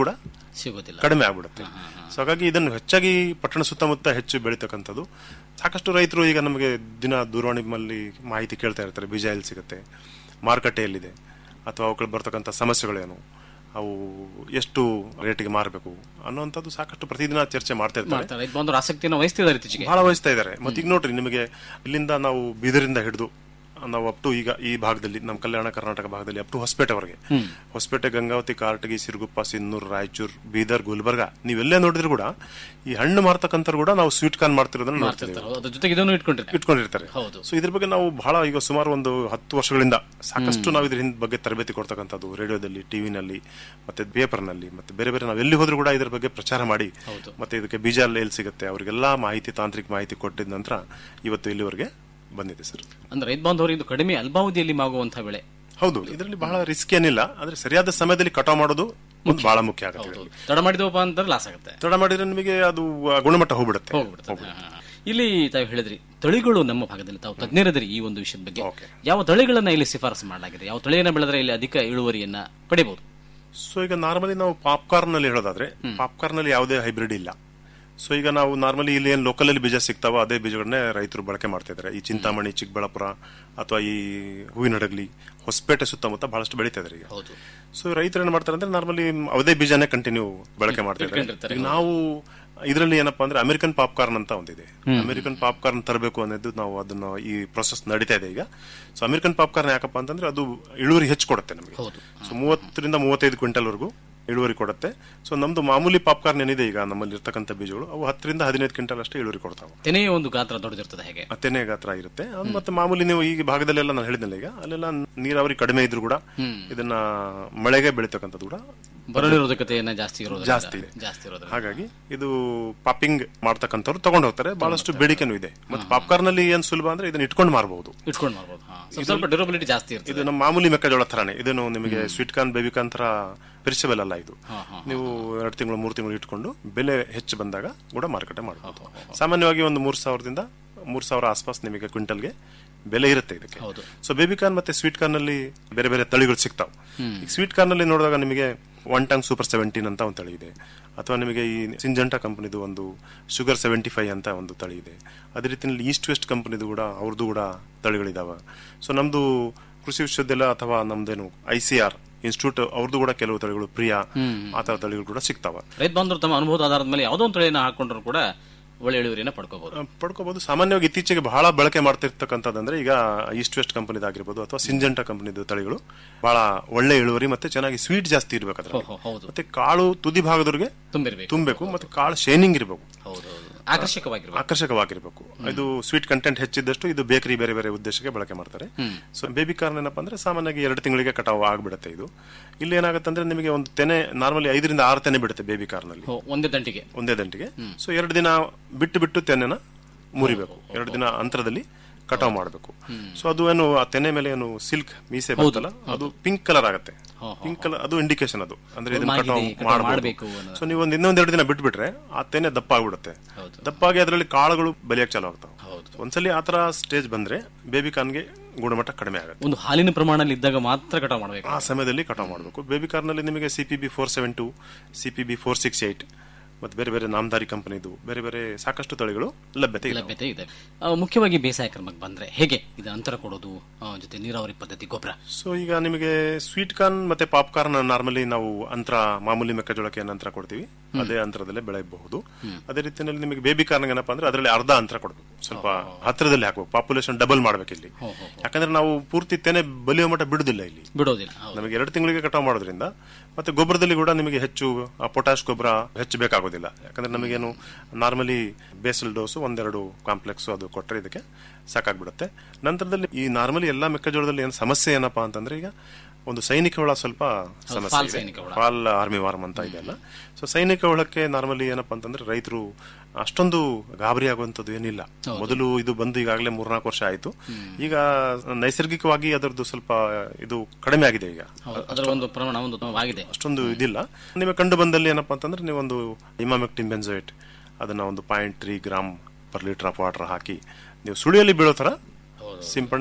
ಸಿಗೋದಿಲ್ಲ ಕಡಿಮೆ ಆಗ್ಬಿಡುತ್ತೆ ಸೊ ಹಾಗಾಗಿ ಇದನ್ನು ಹೆಚ್ಚಾಗಿ ಪಟ್ಟಣ ಸುತ್ತಮುತ್ತ ಹೆಚ್ಚು ಬೆಳೀತಕ್ಕಂಥದ್ದು ಸಾಕಷ್ಟು ರೈತರು ಈಗ ನಮಗೆ ದಿನ ದೂರವಾಣಿ ಮೇಲೆ ಮಾಹಿತಿ ಕೇಳ್ತಾ ಇರ್ತಾರೆ ಬೀಜ ಎಲ್ಲಿ ಸಿಗುತ್ತೆ ಮಾರುಕಟ್ಟೆ ಎಲ್ಲಿದೆ ಅಥವಾ ಅವುಗಳು ಬರ್ತಕ್ಕಂಥ ಸಮಸ್ಯೆಗಳೇನು ಅವು ಎಷ್ಟು ರೇಟಿಗೆ ಮಾರಬೇಕು ಅನ್ನುವಂಥದ್ದು ಸಾಕಷ್ಟು ಪ್ರತಿದಿನ ಚರ್ಚೆ ಮಾಡ್ತಾ ಇರ್ತಾರೆ ಮಾಡ್ತಾರೆ ರೈತ ಬಾಂಧವರು ಆಸಕ್ತಿಯನ್ನು ವಹಿಸ್ತಿದ್ದಾರೆ ಇತ್ತೀಚೆಗೆ ಬಹಳ ವಹಿಸ್ತಾ ಇದ್ದಾರೆ ಮತ್ತೆ ಈಗ ನೋಡ್ರಿ ನಿಮಗೆ ಇಲ್ಲಿಂದ ನಾವು ಬೀದರಿಂದ ಹಿಡಿದು ನಾವು ಅಪ್ ಟು ಈಗ ಈ ಭಾಗದಲ್ಲಿ ನಮ್ಮ ಕಲ್ಯಾಣ ಕರ್ನಾಟಕ ಭಾಗದಲ್ಲಿ ಅಪ್ ಟು ಹೊಸಪೇಟೆವರೆಗೆ ಹೊಸಪೇಟೆ ಗಂಗಾವತಿ ಕಾರಟಗಿ ಸಿರುಗುಪ್ಪ ಸಿನ್ನೂರು ರಾಯಚೂರು ಬೀದರ್ ಗುಲ್ಬರ್ಗ ನೀವೆಲ್ಲೇ ನೋಡಿದ್ರು ಕೂಡ ಈ ಹಣ್ಣು ಮಾರ್ತಕ್ಕಂಥವ್ರು ಕೂಡ ನಾವು ಸ್ವೀಟ್ ಕಾರ್ನ್ ಮಾಡ್ತಿರೋದನ್ನ ನೋಡ್ತಿದ್ದೀವಿ ಮಾಡ್ತಿರ್ತಾರೆ ಅದ್ರ ಜೊತೆಗೆ ಇದನ್ನು ಇಟ್ಕೊಂಡಿರ್ತಾರೆ ಇಟ್ಕೊಂಡಿರ್ತಾರೆ ಹೌದು. ಸೊ ಇದ್ರ ಬಗ್ಗೆ ನಾವು ಬಹಳ ಈಗ ಸುಮಾರು ಒಂದು ಹತ್ತು ವರ್ಷಗಳಿಂದ ಸಾಕಷ್ಟು ನಾವು ಇದ್ರ ಹಿಂದ್ ಬಗ್ಗೆ ತರಬೇತಿ ಕೊಡ್ತಕ್ಕಂಥದ್ದು ರೇಡಿಯೋದಲ್ಲಿ ಟಿವಿನಲ್ಲಿ ಮತ್ತೆ ಪೇಪರ್ನಲ್ಲಿ ಮತ್ತೆ ಬೇರೆ ಬೇರೆ ನಾವು ಎಲ್ಲಿ ಹೋದ್ರೂ ಕೂಡ ಇದ್ರ ಬಗ್ಗೆ ಪ್ರಚಾರ ಮಾಡಿ ಹೌದು. ಮತ್ತೆ ಇದಕ್ಕೆ ಬೀಜ ಎಲ್ಲ ಎಲ್ಲಿ ಸಿಗುತ್ತೆ ಅವರಿಗೆಲ್ಲ ಮಾಹಿತಿ ತಾಂತ್ರಿಕ ಮಾಹಿತಿ ಕೊಟ್ಟಿದ ನಂತರ ಇವತ್ತು ಇಲ್ಲಿವರೆಗೆ ಬಂದಿದೆ ಸರ್ ಅಂದ್ರೆ ರೈತ ಬಾಂಧವರು ಇದು ಕಡಿಮೆ ಅಲ್ಪಾವಧಿಯಲ್ಲಿ ಮಾಗುವಂತಹ ಬೆಳೆ ಹೌದು ಇದರಲ್ಲಿ ಬಹಳ ರಿಸ್ಕ್ ಏನಿಲ್ಲ ಆದ್ರೆ ಸರಿಯಾದ ಸಮಯದಲ್ಲಿ ಕಟಾವ್ ಮಾಡೋದು ಒಂದು ಬಹಳ ಮುಖ್ಯ ಆಗುತ್ತೆ ಹೌದು ಇದರಲ್ಲಿ. ತಡ ಮಾಡಿದವಪ್ಪ ಅಂತಂದ್ರೆ ಲಾಸ್ ಆಗುತ್ತೆ ತಡ ಮಾಡಿದ್ರೆ ನಿಮಗೆ ಅದು ಆ, ಗುಣಮಟ್ಟ ಹೋಗ್ಬಿಡುತ್ತೆ ಹೋಗ್ಬಿಡ್ತದೆ ಹಾ, ಹಾ. ಇಲ್ಲಿ ತಾವು ಹೇಳಿದ್ರಿ ತಳಿಗಳು ನಮ್ಮ ಭಾಗದಲ್ಲಿ ತಾವು ತಜ್ಞರಿದ್ರಿ ಈ ಒಂದು ವಿಷಯದ ಬಗ್ಗೆ ಓಕೆ. ಯಾವ ತಳಿಗಳನ್ನ ಇಲ್ಲಿ ಶಿಫಾರಸು ಮಾಡಲಾಗಿದೆ ಯಾವ ತಳಿಯನ್ನ ಬೆಳೆದ್ರೆ ಇಲ್ಲಿ ಅಧಿಕ ಇಳುವರಿಯನ್ನ ಪಡಿಬಹುದು ಸೊ ಈಗ ನಾರ್ಮಲಿ ನಾವು ಪಾಪ್ಕಾರ್ನ್ ನಲ್ಲಿ ಹೇಳೋದಾದ್ರೆ ಪಾಪ್ಕಾರ್ನ್ ನಲ್ಲಿ ಯಾವುದೇ ಹೈಬ್ರಿಡ್ ಇಲ್ಲ ಸೊ ಈಗ ನಾವು ನಾರ್ಮಲಿ ಇಲ್ಲಿ ಏನ್ ಲೋಕಲ್ ಅಲ್ಲಿ ಬೀಜ ಸಿಗ್ತಾವೋ ಅದೇ ಬೀಜಗಳನ್ನೇ ರೈತರು ಬಳಕೆ ಮಾಡ್ತಾ ಇದ್ದಾರೆ ಈ ಚಿಂತಾಮಣಿ ಚಿಕ್ಕಬಳ್ಳಾಪುರ ಅಥವಾ ಈ ಹೂವಿನ ಹಡಗಲಿ ಹೊಸಪೇಟೆ ಸುತ್ತಮುತ್ತ ಬಹಳಷ್ಟು ಬೆಳೀತಾ ಇದ್ದಾರೆ ಈಗ ಹೌದು ಸೊ ರೈತರು ಏನ್ ಮಾಡ್ತಾರೆ ಅಂದ್ರೆ ನಾರ್ಮಲಿ ಅದೇ ಬೀಜನೇ ಕಂಟಿನ್ಯೂ ಬಳಕೆ ಮಾಡ್ತಾ ಇಟ್ಕೊಂಡಿರ್ತಾರೆ, ಇದ್ದಾರೆ ಈಗ ನಾವು ಇದರಲ್ಲಿ ಏನಪ್ಪಾ ಅಂದ್ರೆ ಅಮೆರಿಕನ್ ಪಾಪ್ಕಾರ್ನ್ ಅಂತ ಒಂದಿದೆ ಅಮೆರಿಕನ್ ಪಾಪ್ಕಾರ್ನ್ ತರಬೇಕು ಅನ್ನೋದು ನಾವು ಅದನ್ನ ಈ ಪ್ರೊಸೆಸ್ ನಡೀತಾ ಇದೆ ಈಗ ಸೊ ಅಮೆರಿಕನ್ ಪಾಪ್ಕಾರ್ನ್ ಯಾಕಪ್ಪ ಅಂತಂದ್ರೆ ಅದು ಇಳುವರಿ ಹೆಚ್ಚು ಕೊಡುತ್ತೆ ನಮಗೆ ಹೌದು. ಸೊ ಮೂವತ್ತರಿಂದ ಮೂವತ್ತೈದು ಕ್ವಿಂಟಲ್ ವರೆಗೂ ಇಳುವರಿ ಕೊಡುತ್ತೆ ಸೊ ನಮ್ದು ಮಾಮೂಲಿ ಪಾಪ್ಕಾರ್ನ್ ಏನಿದೆ ಈಗ ನಮ್ಮಲ್ಲಿ ಇರ್ತಕ್ಕಂಥ ಬೀಜಗಳು ಅವು ಹತ್ತರಿಂದ ಹದಿನೈದು ಕ್ವಿಂಟಲ್ ಅಷ್ಟೇ ಇಳುವರಿ ಕೊಡ್ತಾವೆ ತೆನೆಯ ಒಂದು ಗಾತ್ರ ದೊಡ್ಡದಿರ್ತದೆ ಹೇಗೆ ತೆನೆ ಗಾತ್ರ ಇರುತ್ತೆ ಅದು ಮತ್ತೆ ಮಾಮೂಲಿ ನೀವು ಈ ಭಾಗದಲ್ಲೆಲ್ಲ ನಾನು ಹೇಳಿದ್ನಲ್ಲ ಈಗ ಅಲ್ಲೆಲ್ಲ ನೀರಾವರಿ ಕಡಿಮೆ ಇದ್ರು ಕೂಡ ಇದನ್ನ ಮಳೆಗೆ ಬೆಳೀತಕ್ಕಂಥದ್ದು ಕೂಡ ಬರಲಿರೋಧಕತೆಯನ್ನ ಜಾಸ್ತಿ ಇರೋದು ಜಾಸ್ತಿ ಇದೆ. ಜಾಸ್ತಿ ಇರೋದು ಹಾಗಾಗಿ ಇದು ಪಾಪಿಂಗ್ ಮಾಡ್ತಕ್ಕಂಥವ್ರು ತಗೊಂಡು ಹೋಗ್ತಾರೆ ಬಹಳಷ್ಟು ಬೇಡಿಕೆನೂ ಇದೆ ಮತ್ತೆ ಪಾಪ್ಕಾರ್ನ್ ನಲ್ಲಿ ಏನ್ ಸುಲಭ ಅಂದ್ರೆ ಇದನ್ನ ಇಟ್ಕೊಂಡು ಮಾರಬಹುದು ಇಟ್ಕೊಂಡು ಮಾಡ್ಬೋದು ಹಾ. ಸ್ವಲ್ಪ ಸ್ವಲ್ಪ ಡ್ಯೂರಬಿಲಿಟಿ ಜಾಸ್ತಿ ಇರ್ತದೆ ಇದು ನಮ್ಮ ಮಾಮೂಲಿ ಮೆಕ್ಕೆಜೋಳ ತರಾನೇ ಇದನ್ನು ನಿಮಗೆ ಸ್ವೀಟ್ ಕಾರ್ನ್ ಬೇಬಿ ಕಾರ್ನ್ ತರ ಪೆರಿಸಬಲ್ ಅಲ್ಲ ಇದು ನೀವು ಎರಡು ತಿಂಗಳು ಮೂರು ತಿಂಗಳು ಇಟ್ಕೊಂಡು ಬೆಲೆ ಹೆಚ್ಚು ಬಂದಾಗ ಕೂಡ ಮಾರುಕಟ್ಟೆ ಮಾಡಬಹುದು ಸಾಮಾನ್ಯವಾಗಿ ಒಂದು ಮೂರ್ ಸಾವಿರದಿಂದ ಮೂರ್ ಸಾವಿರ ಆಸ್ಪಾಸ್ ನಿಮಗೆ ಕ್ವಿಂಟಲ್ಗೆ ಬೆಲೆ ಇರುತ್ತೆ ಇದಕ್ಕೆ ಹೌದು. ಸೊ ಬೇಬಿ ಕಾರ್ನ್ ಮತ್ತೆ ಸ್ವೀಟ್ ಕಾರ್ನ್ ನಲ್ಲಿ ಬೇರೆ ಬೇರೆ ತಳಿಗಳು ಸಿಗ್ತಾವೆ ಈಗ ಸ್ವೀಟ್ ಕಾರ್ನ್ ನಲ್ಲಿ ನೋಡಿದಾಗ ನಿಮಗೆ ಒನ್ ಟಂಗ್ ಸೂಪರ್ ಸೆವೆಂಟೀನ್ ಅಂತ ಒಂದು ತಳಿ ಇದೆ ಅಥವಾ ನಿಮಗೆ ಈ ಸಿಂಜಂಟಾ ಕಂಪನಿದು ಒಂದು ಶುಗರ್ ಸೆವೆಂಟಿ ಫೈವ್ ಅಂತ ಒಂದು ತಳಿ ಇದೆ ಅದೇ ರೀತಿಯಲ್ಲಿ ಈಸ್ಟ್ ವೆಸ್ಟ್ ಕಂಪನಿದು ಕೂಡ ಅವ್ರದ್ದು ಕೂಡ ತಳಿಗಳಿದಾವೆ ಸೊ ನಮ್ದು ಕೃಷಿ ವಿಶ್ವವಿದ್ಯಾಲಯ ಅಥವಾ ನಮ್ದೇನು ಐ ಸಿ ಆರ್ ಇನ್ಸ್ಟಿಟ್ಯೂಟ್ ಅವ್ರದ್ದು ಕೂಡ ಕೆಲವು ತಳಿಗಳು ಪ್ರಿಯ ಆ ತರ ತಳಿಗಳು ಕೂಡ ಸಿಗ್ತಾವ ರೈತ ಬಾಂಧವರು ತಮ್ಮ ಅನುಭವದ ಆಧಾರದ ಮೇಲೆ ಯಾವುದೋ ಒಂದು ತಳಿಯನ್ನ ಹಾಕೊಂಡ್ರು ಕೂಡ ಒಳ್ಳೆ ಇಳುವರಿಯನ್ನ ಪಡ್ಕೋಬಹುದು ಪಡ್ಕೋಬಹುದು ಸಾಮಾನ್ಯವಾಗಿ ಇತ್ತೀಚೆಗೆ ಬಹಳ ಬಳಕೆ ಮಾಡ್ತಿರ್ತಕ್ಕಂಥದ್ದಂದ್ರೆ ಈಗ ಈಸ್ಟ್ ವೆಸ್ಟ್ ಕಂಪನಿದಾಗಿರ್ಬೋದು ಅಥವಾ ಸಿಂಜಂಟಾ ಕಂಪನಿದು ತಳಿಗಳು ಬಹಳ ಒಳ್ಳೆ ಇಳುವರಿ ಮತ್ತೆ ಚೆನ್ನಾಗಿ ಸ್ವೀಟ್ ಜಾಸ್ತಿ ಇರ್ಬೇಕಾದ್ರೆ ಓಹೋ, ಹೌದು ಮತ್ತೆ ಕಾಳು ತುದಿ ಭಾಗದವ್ರಿಗೆ ತುಂಬಿರ್ಬೇಕು ತುಂಬಬೇಕು ಮತ್ತೆ ಕಾಳು ಶೈನಿಂಗ್ ಇರಬೇಕು ಹೌದು ಹೌದು ಆಕರ್ಷಕವಾಗಿರ್ಬೇಕು ಆಕರ್ಷಕವಾಗಿರ್ಬೇಕು ಇದು ಸ್ವೀಟ್ ಕಂಟೆಂಟ್ ಹೆಚ್ಚಿದ್ದಷ್ಟು ಇದು ಬೇಕರಿ ಬೇರೆ ಬೇರೆ ಉದ್ದೇಶಕ್ಕೆ ಬಳಕೆ ಮಾಡ್ತಾರೆ ಸೊ ಬೇಬಿ ಕಾರ್ನ್ ಏನಪ್ಪಾ ಅಂದ್ರೆ ಸಾಮಾನ್ಯವಾಗಿ ಎರಡು ತಿಂಗಳಿಗೆ ಕಟಾವು ಆಗ್ಬಿಡುತ್ತೆ ಇದು ಇಲ್ಲಿ ಏನಾಗುತ್ತೆ ಅಂದ್ರೆ ನಿಮಗೆ ಒಂದು ತೆನೆ ನಾರ್ಮಲಿ ಐದರಿಂದ ಆರು ತೆನೆ ಬಿಡುತ್ತೆ ಬೇಬಿ ಕಾರ್ನಲ್ಲಿ ಹೋ, ಒಂದೇ ದಂಟಿಗೆ ಒಂದೇ ದಂಟಿಗೆ ಸೊ ಎರಡು ದಿನ ಬಿಟ್ಟು ಬಿಟ್ಟು ತೆನೆನ ಮುರಿಬೇಕು ಎರಡು ದಿನ ಅಂತರದಲ್ಲಿ ಕಟಾವ್ ಮಾಡಬೇಕು ಸೊ ಅದು ಏನು ಆ ತೆನೆ ಮೇಲೆ ಏನು ಸಿಲ್ಕ್ ಮೀಸೆ ಬರುತ್ತಲ್ಲ ಅದು ಪಿಂಕ್ ಕಲರ್ ಆಗುತ್ತೆ ಪಿಂಕ್ ಕಲರ್ ಅದು ಇಂಡಿಕೇಶನ್ ಅದು ಅಂದ್ರೆ ಇದನ್ನ ಮಾಗಿದೆ, ಕಟಾವ್ ಕಟಾವ್ ಮಾಡ್ಬೇಕು ಮಾಡಬೇಕು ಅನ್ನೋದು. ಸೊ ನೀವು ಒಂದು ಇನ್ನೊಂದೆರಡು ದಿನ ಬಿಟ್ಬಿಟ್ರೆ ಆ ತೆನೆ ದಪ್ಪ ಆಗ್ಬಿಡುತ್ತೆ ಹೌದು. ದಪ್ಪಾಗಿ ಅದರಲ್ಲಿ ಕಾಳುಗಳು ಬೆಳೆಯಕ್ಕೆ ಚಾಲು ಆಗ್ತಾವೆ ಹೌದು. ಒಂದ್ಸಲಿ ಆತರ ಸ್ಟೇಜ್ ಬಂದ್ರೆ ಬೇಬಿ ಕಾರ್ನ್ಗೆ ಗುಣಮಟ್ಟ ಕಡಿಮೆ ಆಗುತ್ತೆ ಒಂದು ಹಾಲಿನ ಪ್ರಮಾಣದಲ್ಲಿ ಇದ್ದಾಗ ಮಾತ್ರ ಕಟಾವ್ ಮಾಡಬೇಕು ಆ ಸಮಯದಲ್ಲಿ ಕಟಾವ್ ಮಾಡಬೇಕು ಬೇಬಿ ಕಾರ್ನಲ್ಲಿ ನಿಮಗೆ C P B four seven two C P B four six eight ಮತ್ತೆ ಬೇರೆ ಬೇರೆ ನಾಮದಾರಿ ಕಂಪನಿದು ಬೇರೆ ಬೇರೆ ಸಾಕಷ್ಟು ತಳಿಗಳು ಲಭ್ಯತೆ ಇದೆ ಲಭ್ಯತೆ ಇದೆ ಆ, ಮುಖ್ಯವಾಗಿ ಬೇಸಾಯ ಕ್ರಮಕ್ಕೆ ಬಂದ್ರೆ ಹೇಗೆ ಇದು ಅಂತರ ಕೊಡೋದು ಆ, ಜೊತೆ ನೀರಾವರಿ ಪದ್ಧತಿ ಗೊಬ್ಬರ ಸೊ ಈಗ ನಿಮಗೆ ಸ್ವೀಟ್ ಕಾರ್ನ್ ಮತ್ತೆ ಪಾಪ್ಕಾರ್ನ್ ನಾರ್ಮಲಿ ನಾವು ಅಂತರ ಮಾಮೂಲಿ ಮೆಕ್ಕೆಜೋಳಕ್ಕೆ ಏನು ಅಂತರ ಕೊಡ್ತೀವಿ ಅದೇ ಅಂತರದಲ್ಲೇ ಬೆಳೆಯಬಹುದು ಅದೇ ರೀತಿಯಲ್ಲಿ ನಿಮಗೆ ಬೇಬಿ ಕಾರ್ನ್ ಏನಪ್ಪಾ ಅಂದ್ರೆ ಅದರಲ್ಲಿ ಅರ್ಧ ಅಂತರ ಕೊಡಬೇಕು ಸ್ವಲ್ಪ ಹತ್ತಿರದಲ್ಲಿ ಹಾಕಬೇಕು ಪಾಪ್ಯುಲೇಷನ್ ಡಬಲ್ ಮಾಡ್ಬೇಕು ಇಲ್ಲಿ ಯಾಕಂದ್ರೆ ನಾವು ಪೂರ್ತಿ ತೆನೆ ಬಲಿಯೋ ಮಟ್ಟ ಬಿಡುದಿಲ್ಲ ಇಲ್ಲಿ ಬಿಡೋದಿಲ್ಲ ಹೌದು ನಮಗೆ ಎರಡು ತಿಂಗಳಿಗೆ ಕಟಾವ್ ಮಾಡೋದ್ರಿಂದ ಮತ್ತೆ ಗೊಬ್ಬರದಲ್ಲಿ ಕೂಡ ನಿಮಗೆ ಹೆಚ್ಚು ಪೊಟ್ಯಾಶ್ ಗೊಬ್ಬರ ಹೆಚ್ಚು ಬೇಕಾಗೋದಿಲ್ಲ ಯಾಕಂದ್ರೆ ನಮಗೇನು ನಾರ್ಮಲಿ ಬೇಸಲ್ ಡೋಸು ಒಂದೆರಡು ಕಾಂಪ್ಲೆಕ್ಸ್ ಅದು ಕೊಟ್ಟರೆ ಇದಕ್ಕೆ ಸಾಕಾಗ್ಬಿಡುತ್ತೆ ನಂತರದಲ್ಲಿ ಈ ನಾರ್ಮಲಿ ಎಲ್ಲಾ ಮೆಕ್ಕೆಜೋಳದಲ್ಲಿ ಏನು ಸಮಸ್ಯೆ ಏನಪ್ಪಾ ಅಂತಂದ್ರೆ ಈಗ ಒಂದು ಸೈನಿಕ ಹುಳ ಸ್ವಲ್ಪ ಸಮಸ್ಯೆ ಫಾಲ್ ಇದೆ ಸೈನಿಕ ಹುಳ. ಫಾಲ್ ಆರ್ಮಿ ವಾರ್ಮ್ ಅಂತ ಇದೆಯಲ್ಲ ಸೊ ಸೈನಿಕ ಹುಳಕ್ಕೆ ನಾರ್ಮಲಿ ಏನಪ್ಪಾ ಅಂತಂದ್ರೆ ರೈತರು ಅಷ್ಟೊಂದು ಗಾಬರಿ ಆಗುವಂತದ್ದು ಏನಿಲ್ಲ ಮೊದಲು ಇದು ಬಂದು ಈಗಾಗಲೇ ಮೂರ್ನಾಲ್ಕು ವರ್ಷ ಆಯ್ತು ಈಗ ನೈಸರ್ಗಿಕವಾಗಿ ಅದರದ್ದು ಸ್ವಲ್ಪ ಇದು ಕಡಿಮೆ ಆಗಿದೆ ಈಗ ಹೌದು ಅದರ ಒಂದು ಪ್ರಮಾಣ ಒಂದು ಆಗಿದೆ ಅಷ್ಟೊಂದು ಇದಿಲ್ಲ ನಿಮಗೆ ಕಂಡು ಬಂದಲ್ಲಿ ಏನಪ್ಪಾ ಅಂತಂದ್ರೆ ನೀವೊಂದು ಇಮಾಮೆಕ್ಟಿನ್ ಬೆಂಜೋಯಿಟ್ ಅದನ್ನ ಒಂದು point three gram per litre of water ಹಾಕಿ ನೀವು ಸುಳಿಯಲ್ಲಿ ಬೀಳೋ ತರ ಸಿಂಪಡಣೆ ಮಾಡಬೇಕು